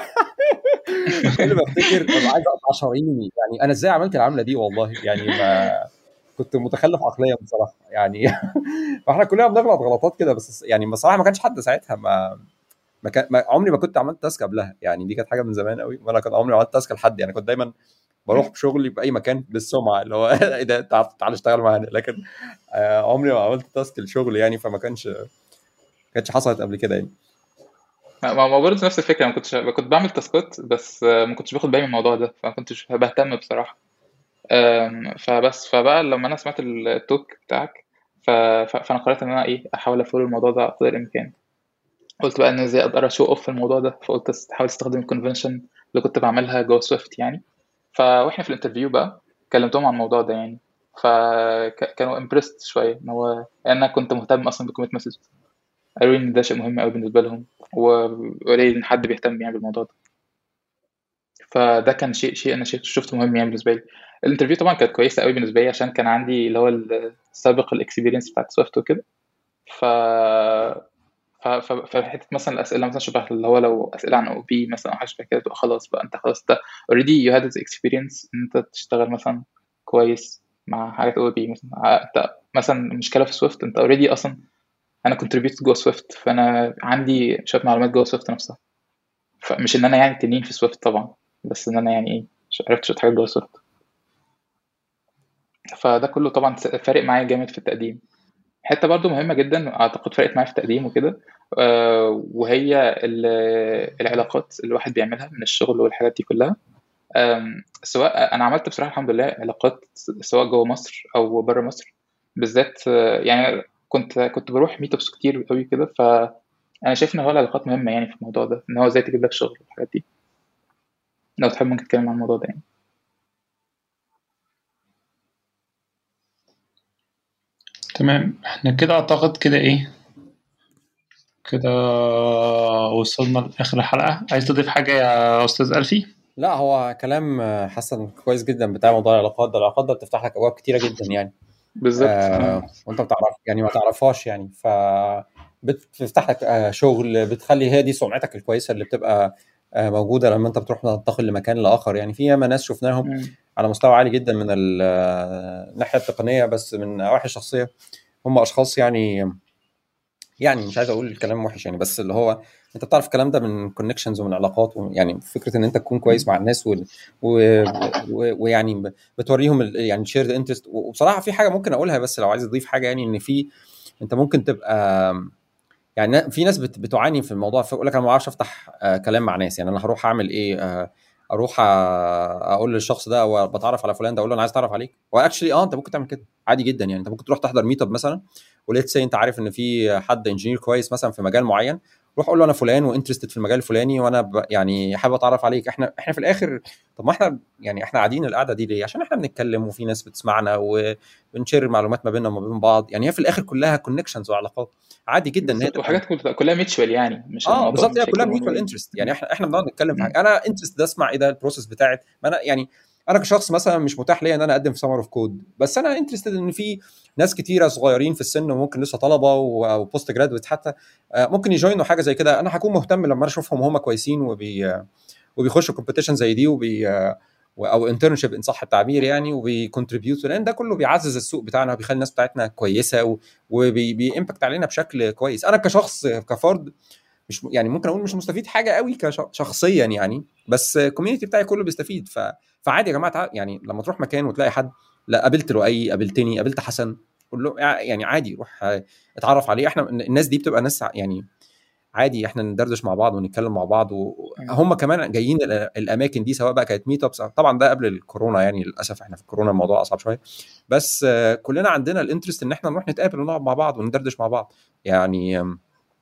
كل ما افتكر ببقى عايز اقطع شراييني يعني انا ازاي عملت العمله دي والله يعني ما كنت متخلف عقليا بصراحه يعني فاحنا كلنا بنغلط غلطات كده بس يعني بصراحه ما كانش حد ساعتها ما ما, كان ما عمري ما كنت عملت تاسك قبلها يعني دي كانت حاجه من زمان قوي وانا كنت عمري ما عملت تاسك لحد يعني كنت دايما بروح بشغلي باي مكان بالسمعه اللي هو ايه ده تعال اشتغل معانا لكن آه عمري ما عملت تاسك لشغل يعني فما كانش ما كانتش حصلت قبل كده يعني ما ما برضه نفس الفكره ما كنتش كنت بعمل تاسكات بس ما كنتش باخد بالي من الموضوع ده فما كنتش بهتم بصراحه فبس فبقى لما انا سمعت التوك بتاعك فانا قررت ان انا ايه احاول افول الموضوع ده قدر الامكان قلت بقى ان ازاي اقدر اشو اوف في الموضوع ده فقلت احاول استخدم الكونفنشن اللي كنت بعملها جوه سويفت يعني فاحنا في الانترفيو بقى كلمتهم عن الموضوع ده يعني فكانوا امبرست شويه ان هو انا كنت مهتم اصلا بكوميت مسج قالوا لي ان ده شيء مهم قوي بالنسبه لهم وقليل ان حد بيهتم يعني بالموضوع ده فده كان شيء شيء انا شفته مهم يعني بالنسبه لي الانترفيو طبعا كانت كويسه قوي بالنسبه لي عشان كان عندي اللي هو السابق الاكسبيرينس بتاعت سويفت وكده ف فحته مثلا الاسئله مثلا شبه اللي هو لو اسئله عن او بي مثلا او حاجه شبه كده تبقى خلاص بقى انت خلاص ده اوريدي يو هاد اكسبيرينس ان انت تشتغل مثلا كويس مع حاجات او بي مثلا انت مثلا مشكله في سويفت انت اوريدي اصلا انا كونتريبيوت جوه سويفت فانا عندي شويه معلومات جوه سويفت نفسها فمش ان انا يعني تنين في سويفت طبعا بس ان انا يعني ايه عرفت شويه حاجات جوه سويفت فده كله طبعا فارق معايا جامد في التقديم حته برضو مهمه جدا اعتقد فرقت معايا في التقديم وكده آه وهي العلاقات اللي الواحد بيعملها من الشغل والحاجات دي كلها سواء انا عملت بصراحه الحمد لله علاقات سواء جوه مصر او بره مصر بالذات يعني كنت كنت بروح ميت ابس كتير قوي كده فانا شايف ان هو العلاقات مهمه يعني في الموضوع ده ان هو ازاي تجيب لك شغل والحاجات دي لو تحب ممكن تتكلم عن الموضوع ده يعني تمام احنا كده اعتقد كده ايه كده وصلنا لاخر الحلقه عايز تضيف حاجه يا استاذ الفي لا هو كلام حسن كويس جدا بتاع موضوع العلاقات ده العلاقات ده بتفتح لك ابواب كتيره جدا يعني بالظبط آه وانت بتعرف يعني ما تعرفهاش يعني ف بتفتح لك آه شغل بتخلي هي دي سمعتك الكويسه اللي بتبقى آه موجوده لما انت بتروح تنتقل لمكان لاخر يعني في ياما ناس شفناهم مم. على مستوى عالي جدا من ال- آه، الناحيه التقنيه بس من النواحي الشخصيه هم اشخاص يعني يعني مش عايز اقول الكلام وحش يعني بس اللي هو انت بتعرف الكلام ده من كونكشنز ومن علاقات يعني فكره ان انت تكون كويس مع الناس و- و- و- ويعني ب- بتوريهم ال- يعني شيرد انترست وبصراحه في حاجه ممكن اقولها بس لو عايز اضيف حاجه يعني ان في انت ممكن تبقى يعني في ناس بت- بتعاني في الموضوع فيقول لك انا ما اعرفش افتح آه، كلام مع ناس يعني انا هروح اعمل ايه آه، اروح آه، اقول للشخص ده او بتعرف على فلان ده اقول له انا عايز اتعرف عليك واكشلي اه انت ممكن تعمل كده عادي جدا يعني انت ممكن تروح تحضر ميت اب مثلا وليتس سي انت عارف ان في حد انجينير كويس مثلا في مجال معين روح قول له انا فلان وانترستد في المجال الفلاني وانا ب... يعني حابب اتعرف عليك احنا احنا في الاخر طب ما احنا يعني احنا قاعدين القعده دي ليه؟ عشان احنا بنتكلم وفي ناس بتسمعنا وبنشير معلومات ما بيننا وما بين بعض يعني هي في الاخر كلها كونكشنز وعلاقات عادي جدا ان هي بالظبط تبقى وحاجات كلها- كلها ميتشوال يعني مش اه الموضوع بالظبط هي مش كلها هيكون ميوتوال موجود. انترست يعني احنا احنا بنقعد نتكلم في مم. حاجه انا انترست اسمع ايه ده البروسيس بتاعت ما انا يعني انا كشخص مثلا مش متاح ليا ان انا اقدم في سمر اوف كود بس انا انترستد ان في ناس كتيره صغيرين في السن وممكن لسه طلبه و- او بوست جرادويت حتى آه، ممكن يجوينوا حاجه زي كده انا هكون مهتم لما انا اشوفهم هم كويسين وبي وبيخشوا كومبيتيشن زي دي وبي او انترنشيب ان صح التعبير يعني وبيكونتريبيوت لان ده كله بيعزز السوق بتاعنا وبيخلي الناس بتاعتنا كويسه وبيمباكت علينا بشكل كويس انا كشخص كفرد مش يعني ممكن اقول مش مستفيد حاجه قوي كش- شخصيا يعني بس الكوميونتي بتاعي كله بيستفيد ف... فعادي يا جماعه تع- يعني لما تروح مكان وتلاقي حد لا قابلت لؤي قابلتني قابلت حسن قول له يعني عادي روح اتعرف عليه احنا الناس دي بتبقى ناس يعني عادي احنا ندردش مع بعض ونتكلم مع بعض وهم كمان جايين ال- الاماكن دي سواء بقى كانت ميت ابس طبعا ده قبل الكورونا يعني للاسف احنا في الكورونا الموضوع اصعب شويه بس آه، كلنا عندنا الانترست ان احنا نروح نتقابل ونقعد مع بعض وندردش مع بعض يعني آم،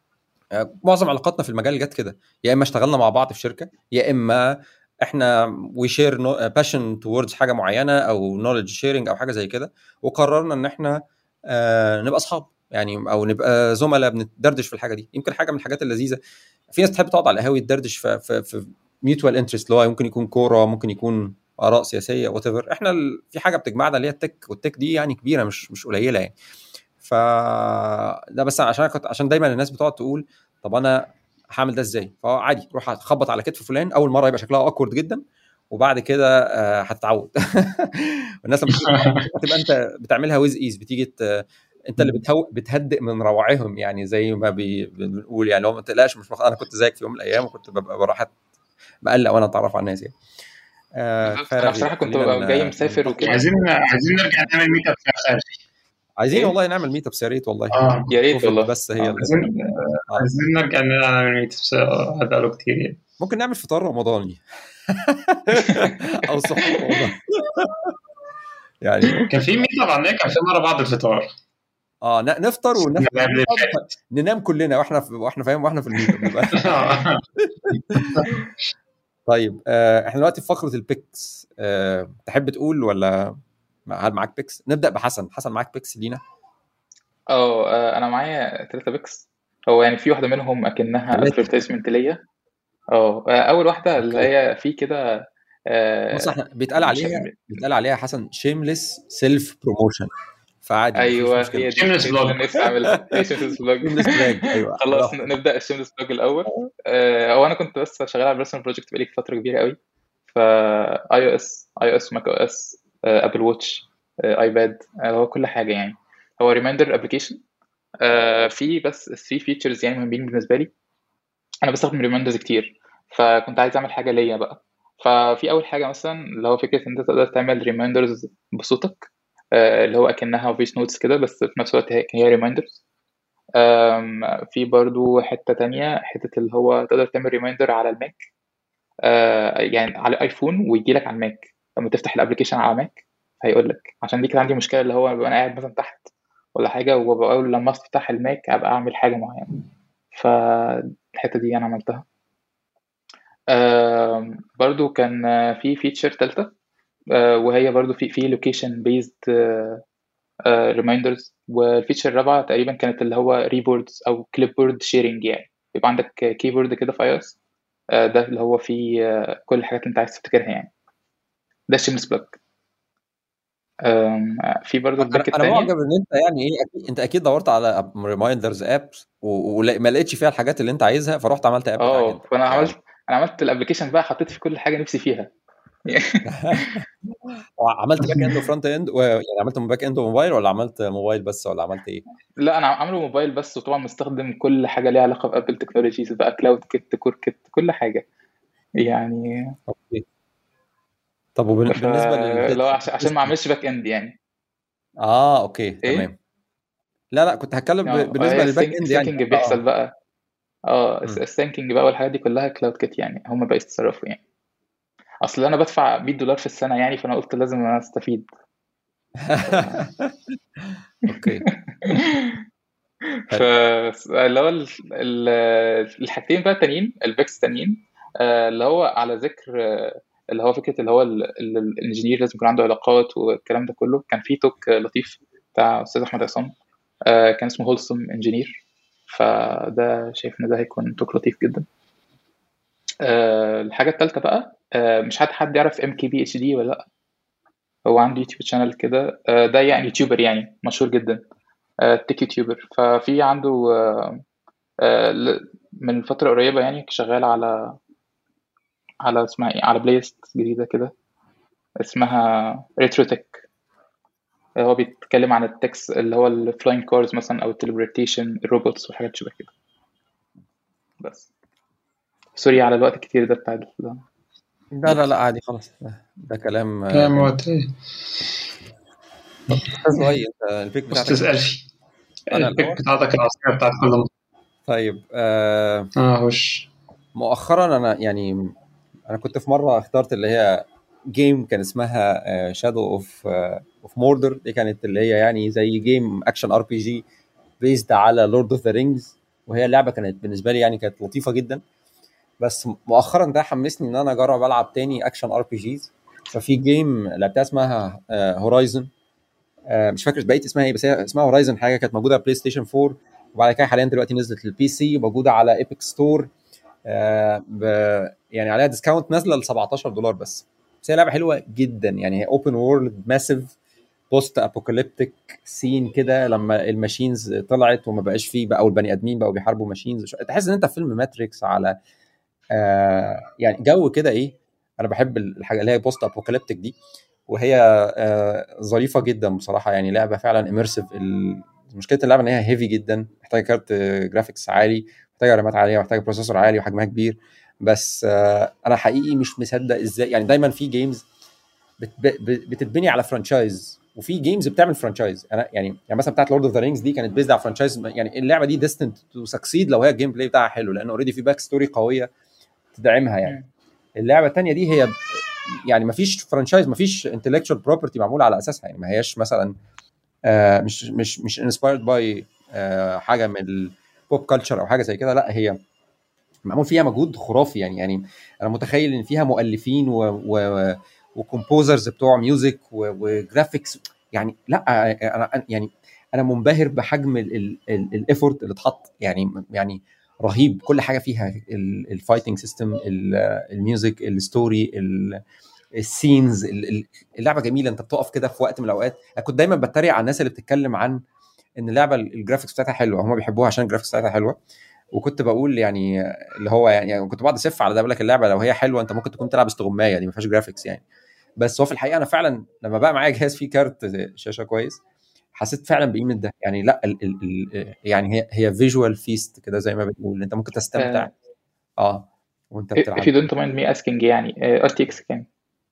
آه، معظم علاقاتنا في المجال جت كده يا اما اشتغلنا مع بعض في شركه يا اما احنا وي شير باشن توردز حاجه معينه او نولج شيرنج او حاجه زي كده وقررنا ان احنا آه، نبقى اصحاب يعني او نبقى زملاء بندردش في الحاجه دي يمكن حاجه من الحاجات اللذيذه في ناس تحب تقعد على القهاوي تدردش في في, في ميوتوال انترست اللي هو ممكن يكون كوره ممكن يكون اراء سياسيه وات ايفر احنا ال... في حاجه بتجمعنا اللي هي التك والتك دي يعني كبيره مش مش قليله يعني ف ده بس عشان كنت عشان دايما الناس بتقعد تقول طب انا هعمل ده ازاي فهو عادي روح هتخبط على كتف فلان اول مره يبقى شكلها اوكورد جدا وبعد كده آه، هتتعود والناس لما تيجي تتعود هتبقى انت بتعملها ويز ايز بتيجي ت- انت اللي بتهو... بتهدئ من روعهم يعني زي ما بي... بنقول يعني لو ما تقلقش مش مخ... انا كنت زيك في يوم من الايام وكنت ببقى بروح مقلق وانا اتعرف على الناس يعني آه بالظبط. كفايه انا رغي. بصراحه كنت خلينا ببقى ن- جاي مسافر ننتقل. وكده عايزين عايزين نرجع نعمل ميت اب في خالد عايزين إيه؟ والله نعمل ميت ابس يا ريت والله اه يا ريت كوفيد والله بس هي آه. اللي عايزين آه. عايزين نرجع نعمل ميت اب هذا له كتير يعني ممكن نعمل فطار رمضاني او سحور رمضاني يعني كان في ميت اب عندنا كان في مره بعد الفطار اه ن- نفطر ونفطر قبل اللي فات. ننام كلنا واحنا في واحنا فاهم واحنا في الميت اب نبقى طيب آه احنا دلوقتي في فقره البيكس آه تحب تقول ولا هل معاك بيكس نبدا بحسن حسن معاك بيكس لينا اه آه، انا معايا تلاتة بيكس هو يعني في واحده منهم اكنها تلاتة. ادفرتايزمنت ليا اه آه، اول واحده اللي أوكي. هي في كده آه، بص احنا بيتقال مش- عليها بيتقال عليها حسن شيمليس سيلف بروموشن فعادي مفيش ايوه مشكلة. هي دي Shameless اللي blog. انا نفسي اعملها هي شيمليس بلوج شيمليس فلاج ايوه خلاص براحتك. نبدا الشيمليس بلوج الاول آه، هو انا كنت بس شغال على بيرسونال بروجكت بقالي فتره كبيره قوي ف اي او اس اي او اس ماك او اس ابل واتش ايباد هو كل حاجه يعني هو ريمايندر ابلكيشن في بس 3 فيتشرز يعني مهمين بالنسبه لي انا بستخدم ريمايندرز كتير فكنت عايز اعمل حاجه ليا بقى ففي اول حاجه مثلا اللي هو فكره ان انت تقدر تعمل ريمايندرز بصوتك آه، اللي هو اكنها فويس نوتس كده بس في نفس الوقت هي هي ريمايندرز في برضو حته تانية حته اللي هو تقدر تعمل ريمايندر على الماك آه، يعني على الايفون ويجي لك على الماك لما تفتح الابلكيشن على ماك هيقول لك عشان دي كان عندي مشكله اللي هو ببقى انا قاعد مثلا تحت ولا حاجه وبقول لما افتح الماك ابقى اعمل حاجه معينه فالحته دي انا عملتها آم، برضو كان آه، في فيتشر تالتة آه، وهي برضو في في لوكيشن بيزد ريمايندرز والفيتشر الرابعه تقريبا كانت اللي هو ريبوردز او كليب بورد شيرنج يعني يبقى عندك كيبورد كده في اي اس ده اللي هو فيه آه، كل الحاجات اللي انت عايز تفتكرها يعني ده شيمس بلوك في برضه انا الباك انا التانية معجب ان انت يعني ايه أكيد انت اكيد دورت على ريمايندرز ابس وما لقيتش فيها الحاجات اللي انت عايزها فرحت عملت اب بتاعك اه انت فانا يعني عملت انا عملت الابلكيشن بقى حطيت في كل حاجه نفسي فيها عملت باك اند وفرونت اند و... يعني عملت باك اند وموبايل ولا عملت موبايل بس ولا عملت ايه؟ لا انا عامله موبايل بس وطبعا مستخدم كل حاجه ليها علاقه بابل تكنولوجيز بقى كلاود كيت كور كيت كل حاجه يعني اوكي طب وبالنسبه فلو لل عشان عشان ما اعملش باك اند يعني اه اوكي ايه تمام لا لا كنت هتكلم ب... اه بالنسبه هي للباك اند يعني السينكينج بيحصل اه بقى اه مم. السينكينج بقى والحاجات دي كلها كلاود كيت يعني هم بقى يتصرفوا يعني اصل انا بدفع 100 دولار في السنه يعني فانا قلت لازم استفيد اوكي ف حلو اللي هو ال- ال- الحاجتين بقى التانيين البيكس التانيين آه، اللي هو على ذكر آه، اللي هو فكره اللي هو ال- ال- الانجينير لازم يكون عنده علاقات والكلام ده كله كان في توك لطيف بتاع استاذ احمد عصام آه، كان اسمه هولسوم انجينير فده شايف ان ده هيكون توك لطيف جدا آه، الحاجه الثالثه بقى آه، مش حد حد يعرف ام كي بي اتش دي ولا لا هو عنده يوتيوب شانل كده آه، ده يعني يوتيوبر يعني مشهور جدا تيك يوتيوبر ففي عنده آه، آه، ل- من فترة قريبة يعني شغال على على اسمها ايه على بلاي ليست جديدة كده اسمها ريتروتك هو بيتكلم عن التكس اللي هو الفلاين كارز مثلا او التليبرتيشن الروبوتس وحاجات شبه كده بس سوري على الوقت الكتير ده بتاع ال- لا لا لا عادي خلاص ده, ده كلام آه، كلام جميل وقت استاذ لؤي انت البيك بتاعتك استاذ ايه؟ الفي انا البيك الاول بتاعتك العصريه بتاعت كل مرة. طيب آه اه وش مؤخرا انا يعني انا كنت في مره اخترت اللي هي جيم كان اسمها شادو اوف اوف موردر دي كانت اللي هي يعني زي جيم اكشن ار بي جي بيزد على لورد اوف ذا رينجز وهي اللعبه كانت بالنسبه لي يعني كانت لطيفه جدا بس مؤخرا ده حمسني ان انا اجرب العب تاني اكشن ار بي جيز ففي جيم لعبتها اسمها هورايزن مش فاكر بقيت اسمها ايه بس هي اسمها هورايزن حاجه كانت موجوده على بلاي ستيشن 4 وبعد كده حاليا دلوقتي نزلت للبي سي وموجوده على ايبك ستور ب... يعني عليها ديسكاونت نازله ل 17 دولار بس بس هي لعبه حلوه جدا يعني هي اوبن وورلد ماسيف بوست ابوكاليبتيك سين كده لما الماشينز طلعت وما بقاش فيه بقى والبني ادمين بقوا بيحاربوا ماشينز تحس ان انت في فيلم ماتريكس على آه يعني جو كده ايه انا بحب الحاجه اللي هي بوست ابوكاليبتيك دي وهي آه ظريفه جدا بصراحه يعني لعبه فعلا اميرسيف مشكله اللعبه ان هي هيفي جدا محتاجه كارت جرافيكس عالي محتاجه رامات عاليه محتاجه بروسيسور عالي وحجمها كبير بس آه انا حقيقي مش مصدق ازاي يعني دايما في جيمز بتتبني على فرانشايز وفي جيمز بتعمل فرانشايز انا يعني يعني مثلا بتاعت لورد اوف ذا رينجز دي كانت بيزد على فرانشايز يعني اللعبه دي ديستنت تو سكسيد لو هي الجيم بلاي بتاعها حلو لان اوريدي في باك ستوري قويه تدعمها يعني اللعبه الثانيه دي هي يعني ما فيش فرانشايز ما فيش انتلكشوال بروبرتي معموله على اساسها يعني ما هياش مثلا آه مش مش مش انسبايرد باي آه حاجه من البوب كلتشر او حاجه زي كده لا هي معمول فيها مجهود خرافي يعني يعني انا متخيل ان فيها مؤلفين و, و وكومبوزرز بتوع ميوزك وجرافيكس يعني لا انا يعني انا منبهر بحجم الايفورت اللي اتحط يعني يعني رهيب كل حاجه فيها الفايتنج سيستم الميوزك الستوري السينز اللعبه جميله انت بتقف كده في وقت من الاوقات انا كنت دايما بتريق على الناس اللي بتتكلم عن ان اللعبه الجرافيكس بتاعتها حلوه هم بيحبوها عشان الجرافيكس بتاعتها حلوه وكنت بقول يعني اللي هو يعني كنت بقعد اسف على ده بقول لك اللعبه لو هي حلوه انت ممكن تكون تلعب استغمايه دي ما فيهاش جرافيكس يعني بس هو في الحقيقه انا فعلا لما بقى معايا جهاز فيه كارت شاشه كويس حسيت فعلا بقيمه ده يعني لا ال ال ال يعني هي هي فيجوال فيست كده زي ما بنقول انت ممكن تستمتع اه وانت بتلعب if you don't mind me asking يعني ار تي اكس كام؟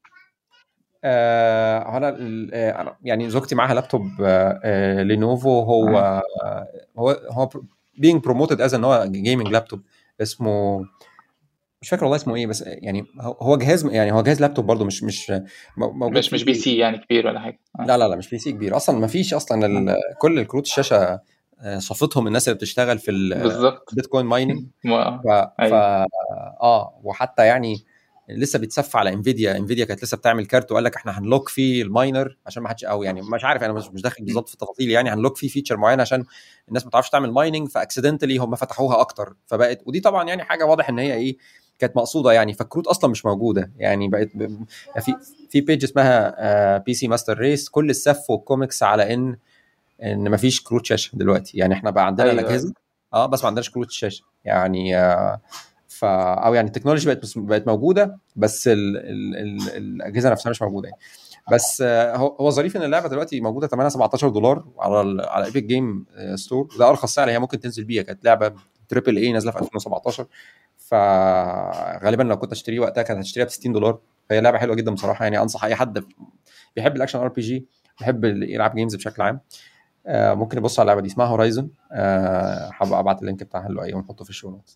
آه انا يعني زوجتي معاها لابتوب آه لينوفو هو آه. هو هو being promoted as ان هو جيمنج لابتوب اسمه مش فاكر والله اسمه ايه بس يعني هو جهاز يعني هو جهاز لابتوب برضه مش مش موجود مش مش بي سي يعني كبير ولا حاجه آه. لا لا لا مش بي سي كبير اصلا ما فيش اصلا آه. كل الكروت الشاشه صفتهم الناس اللي بتشتغل في بالظبط البيتكوين مايننج ف... ف... ف... اه وحتى يعني لسه بيتصفى على انفيديا انفيديا كانت لسه بتعمل كارت وقال لك احنا هنلوك فيه الماينر عشان ما حدش او يعني مش عارف انا مش مش داخل بالظبط في التفاصيل يعني هنلوك فيه فيتشر معين عشان الناس ما تعرفش تعمل مايننج فاكسيدنتالي هم فتحوها اكتر فبقت ودي طبعا يعني حاجه واضح ان هي ايه كانت مقصوده يعني فالكروت اصلا مش موجوده يعني بقت ب... في في بيج اسمها بي سي ماستر ريس كل السف والكوميكس على ان ان مفيش كروت شاشه دلوقتي يعني احنا بقى عندنا أيوة. الاجهزه اه بس ما عندناش كروت شاشه يعني آه ف او يعني التكنولوجي بقت بس- بقت موجوده بس ال... ال... ال... الاجهزه نفسها مش موجوده يعني بس آه، هو هو ظريف ان اللعبه دلوقتي موجوده ثمنها 17 دولار على ال... على ايبك جيم ستور ده ارخص سعر هي ممكن تنزل بيها كانت لعبه تريبل اي نازله في 2017 فغالبا لو كنت اشتريه وقتها كانت هتشتريها ب 60 دولار فهي لعبه حلوه جدا بصراحه يعني انصح اي حد بيحب الاكشن ار بي جي بيحب يلعب جيمز بشكل عام آه، ممكن يبص على اللعبه دي اسمها هورايزون هبقى ابعت اللينك بتاعها له ونحطه في الشو نوتس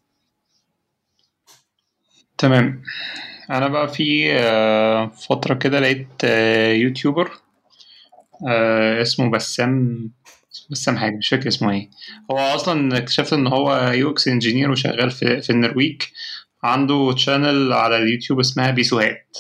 تمام انا بقى في آه، فتره كده لقيت آه، يوتيوبر آه، اسمه بسام بسام حاجه مش فاكر اسمه ايه هو اصلا اكتشفت ان هو يو اكس انجينير وشغال في في النرويج عنده تشانل على اليوتيوب اسمها بيسوهات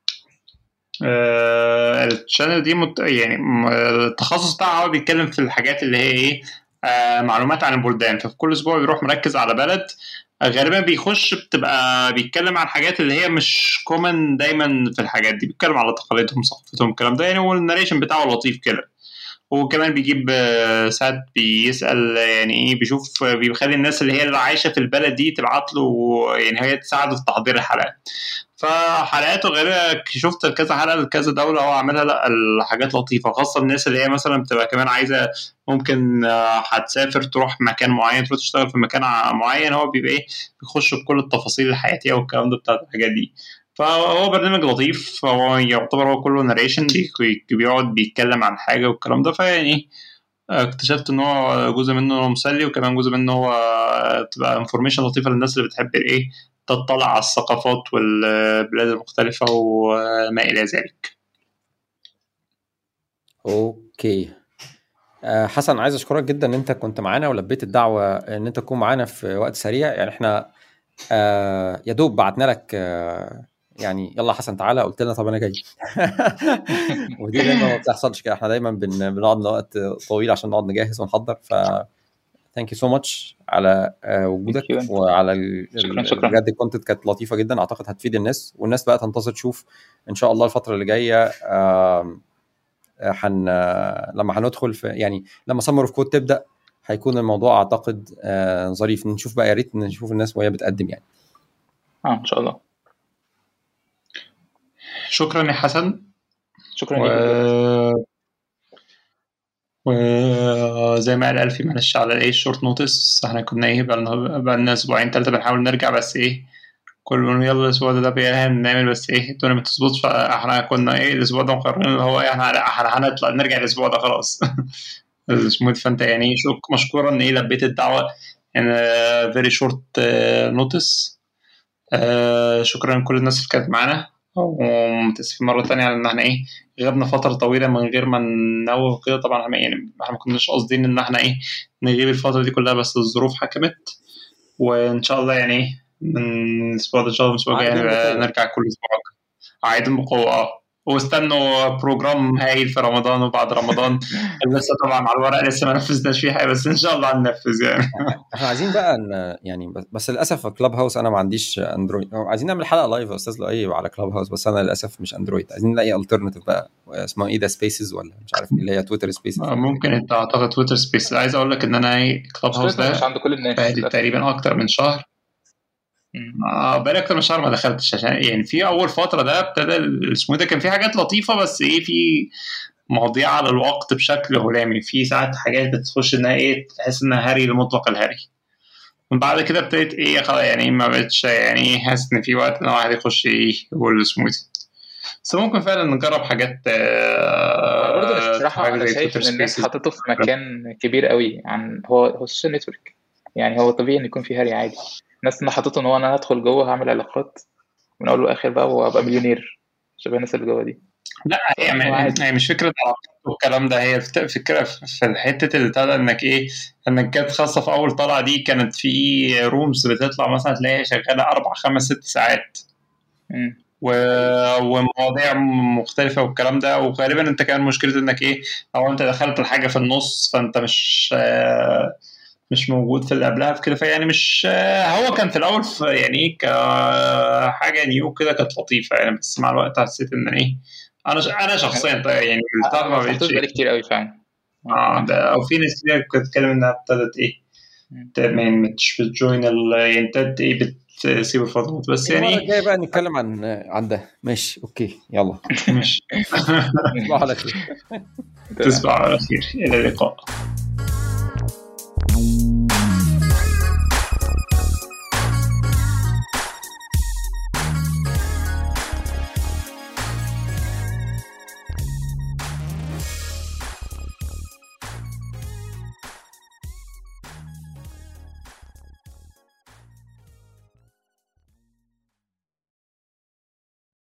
آه، التشانل دي مت... يعني م- التخصص بتاعه هو بيتكلم في الحاجات اللي هي ايه آه، معلومات عن البلدان ففي كل اسبوع بيروح مركز على بلد غالبا بيخش بتبقى بيتكلم عن حاجات اللي هي مش كومن دايما في الحاجات دي بيتكلم على تقاليدهم ثقافتهم الكلام ده يعني والناريشن بتاعه لطيف كده وكمان بيجيب آه، ساعات بيسأل يعني ايه بيشوف آه، بيخلي الناس اللي هي اللي عايشة في البلد دي تبعت له يعني هي تساعده في تحضير الحلقات فحلقاته غالبا شفت كذا حلقة لكذا دولة هو عاملها لا الحاجات لطيفة خاصة الناس اللي هي مثلا بتبقى كمان عايزة ممكن آه، هتسافر تروح مكان معين تروح تشتغل في مكان ع- معين هو بيبقى ايه بيخش بكل التفاصيل الحياتية والكلام ده بتاعت الحاجات دي فهو برنامج لطيف هو يعتبر هو كله ناريشن بيقعد بيتكلم عن حاجة والكلام ده فيعني إيه، اكتشفت ان هو جزء منه مسلي وكمان جزء منه هو تبقى انفورميشن لطيفه للناس اللي بتحب الايه تطلع على الثقافات والبلاد المختلفه وما الى ذلك اوكي آه، حسن عايز اشكرك جدا ان انت كنت معانا ولبيت الدعوه ان انت تكون معانا في وقت سريع يعني احنا آه، يا دوب بعتنا لك آه، يعني يلا حسن تعالى قلت لنا طب انا جاي ودي دايما ما بتحصلش كده احنا دايما بن- بنقعد وقت طويل عشان نقعد نجهز ونحضر ف ثانك يو سو ماتش على آه، وجودك Thank you. وعلى ال- شكراً، ال- شكراً. بجد الكونتنت كانت لطيفه جدا اعتقد هتفيد الناس والناس بقى تنتظر تشوف ان شاء الله الفتره اللي جايه آم، آه، حن آه، لما هندخل في يعني لما سمر اوف كود تبدا هيكون الموضوع اعتقد آه، ظريف نشوف بقى يا ريت نشوف الناس وهي بتقدم يعني اه ان شاء الله شكرا يا حسن شكرا و... ليك وزي ما قال ألفي معلش على ايه الشورت نوتس احنا كنا ايه بقالنا بقالنا اسبوعين تلاتة بنحاول نرجع بس ايه كل ما يلا الاسبوع ده ده بقى نعمل بس ايه الدنيا ما تظبطش فاحنا كنا ايه الاسبوع ده مقررين اللي هو ايه احنا احنا هنطلع نرجع الاسبوع ده خلاص اسمه إيه؟ فانت يعني شك مشكورا ان ايه لبيت الدعوه يعني فيري شورت نوتس شكرا لكل الناس اللي كانت معانا ومتاسفين مره تانية على ان احنا ايه غبنا فتره طويله من غير ما ننوه كده طبعا احنا يعني احنا ما كناش قاصدين ان احنا ايه نغيب الفتره دي كلها بس الظروف حكمت وان شاء الله يعني ايه من الاسبوع ده ان شاء الله الاسبوع الجاي عايدين نبقى بقوة. نرجع كل اسبوع عايدين بقوه اه واستنوا بروجرام هايل في رمضان وبعد رمضان لسه طبعا على الورق لسه ما نفذناش فيه حاجه بس ان شاء الله هننفذ يعني احنا عايزين بقى ان يعني بس, بس للاسف كلاب هاوس انا ما عنديش اندرويد عايزين نعمل حلقه لايف يا استاذ لؤي على كلاب هاوس بس انا للاسف مش اندرويد عايزين نلاقي الترناتيف بقى اسمها ايه ده سبيسز ولا مش عارف إيه اللي هي تويتر سبيسز ممكن انت اعتقد تويتر سبيس عايز اقول لك ان انا ايه كلاب هاوس مشكلتها مش ده عند كل الناس بقالي للأسف. تقريبا اكتر من شهر مم. آه بقالي اكتر من شهر ما دخلتش عشان يعني في اول فتره ده ابتدى ال- اسمه إيه ده كان في حاجات لطيفه بس ايه في مواضيع على الوقت بشكل هلامي في ساعات حاجات بتخش انها ايه تحس انها هري لمطلق الهري من بعد كده ابتديت ايه خلاص يعني ما بقتش يعني ايه حاسس ان في وقت ان الواحد يخش ايه يقول اسمه إيه ده. بس ممكن فعلا نجرب حاجات آه، برضه الصراحة حاجة أنا زي شايف تويتر إن الناس Spaces. حطته في مكان كبير قوي عن هو هو السوشيال نتورك يعني هو طبيعي إن يكون في هري عادي الناس اللي حطته إن هو أنا هدخل جوه هعمل علاقات من أول وآخر بقى وأبقى مليونير شبه الناس اللي جوه دي لا هي, هو عادي. هي مش فكره علاقات والكلام ده هي فت- فكره في حته اللي بتاع ده انك ايه انك جت خاصه في اول طلعه دي كانت في رومز بتطلع مثلا تلاقيها شغاله اربع خمس ست ساعات مم. و- ومواضيع مختلفة والكلام ده وغالبا انت كان مشكلة انك ايه او انت دخلت الحاجة في النص فانت مش آه، مش موجود في اللي قبلها في كده فيعني مش آه، هو كان في الاول في يعني ايه كحاجة نيو كده كانت لطيفة يعني بس مع الوقت حسيت ان ايه انا ش- انا شخصيا طيب يعني أنا ما ما بقتش فتحتوش بقالي كتير قوي فعلا اه ده او في ناس كتير كانت بتتكلم انها ابتدت ايه مم. ت- ما- مش بتجوين ال- يعني ابتدت ايه بتسيب الفترات بس المره يعني الجايه بقى نتكلم عن عن ده ماشي اوكي يلا مش تصبحوا على خير تصبح على خير الى اللقاء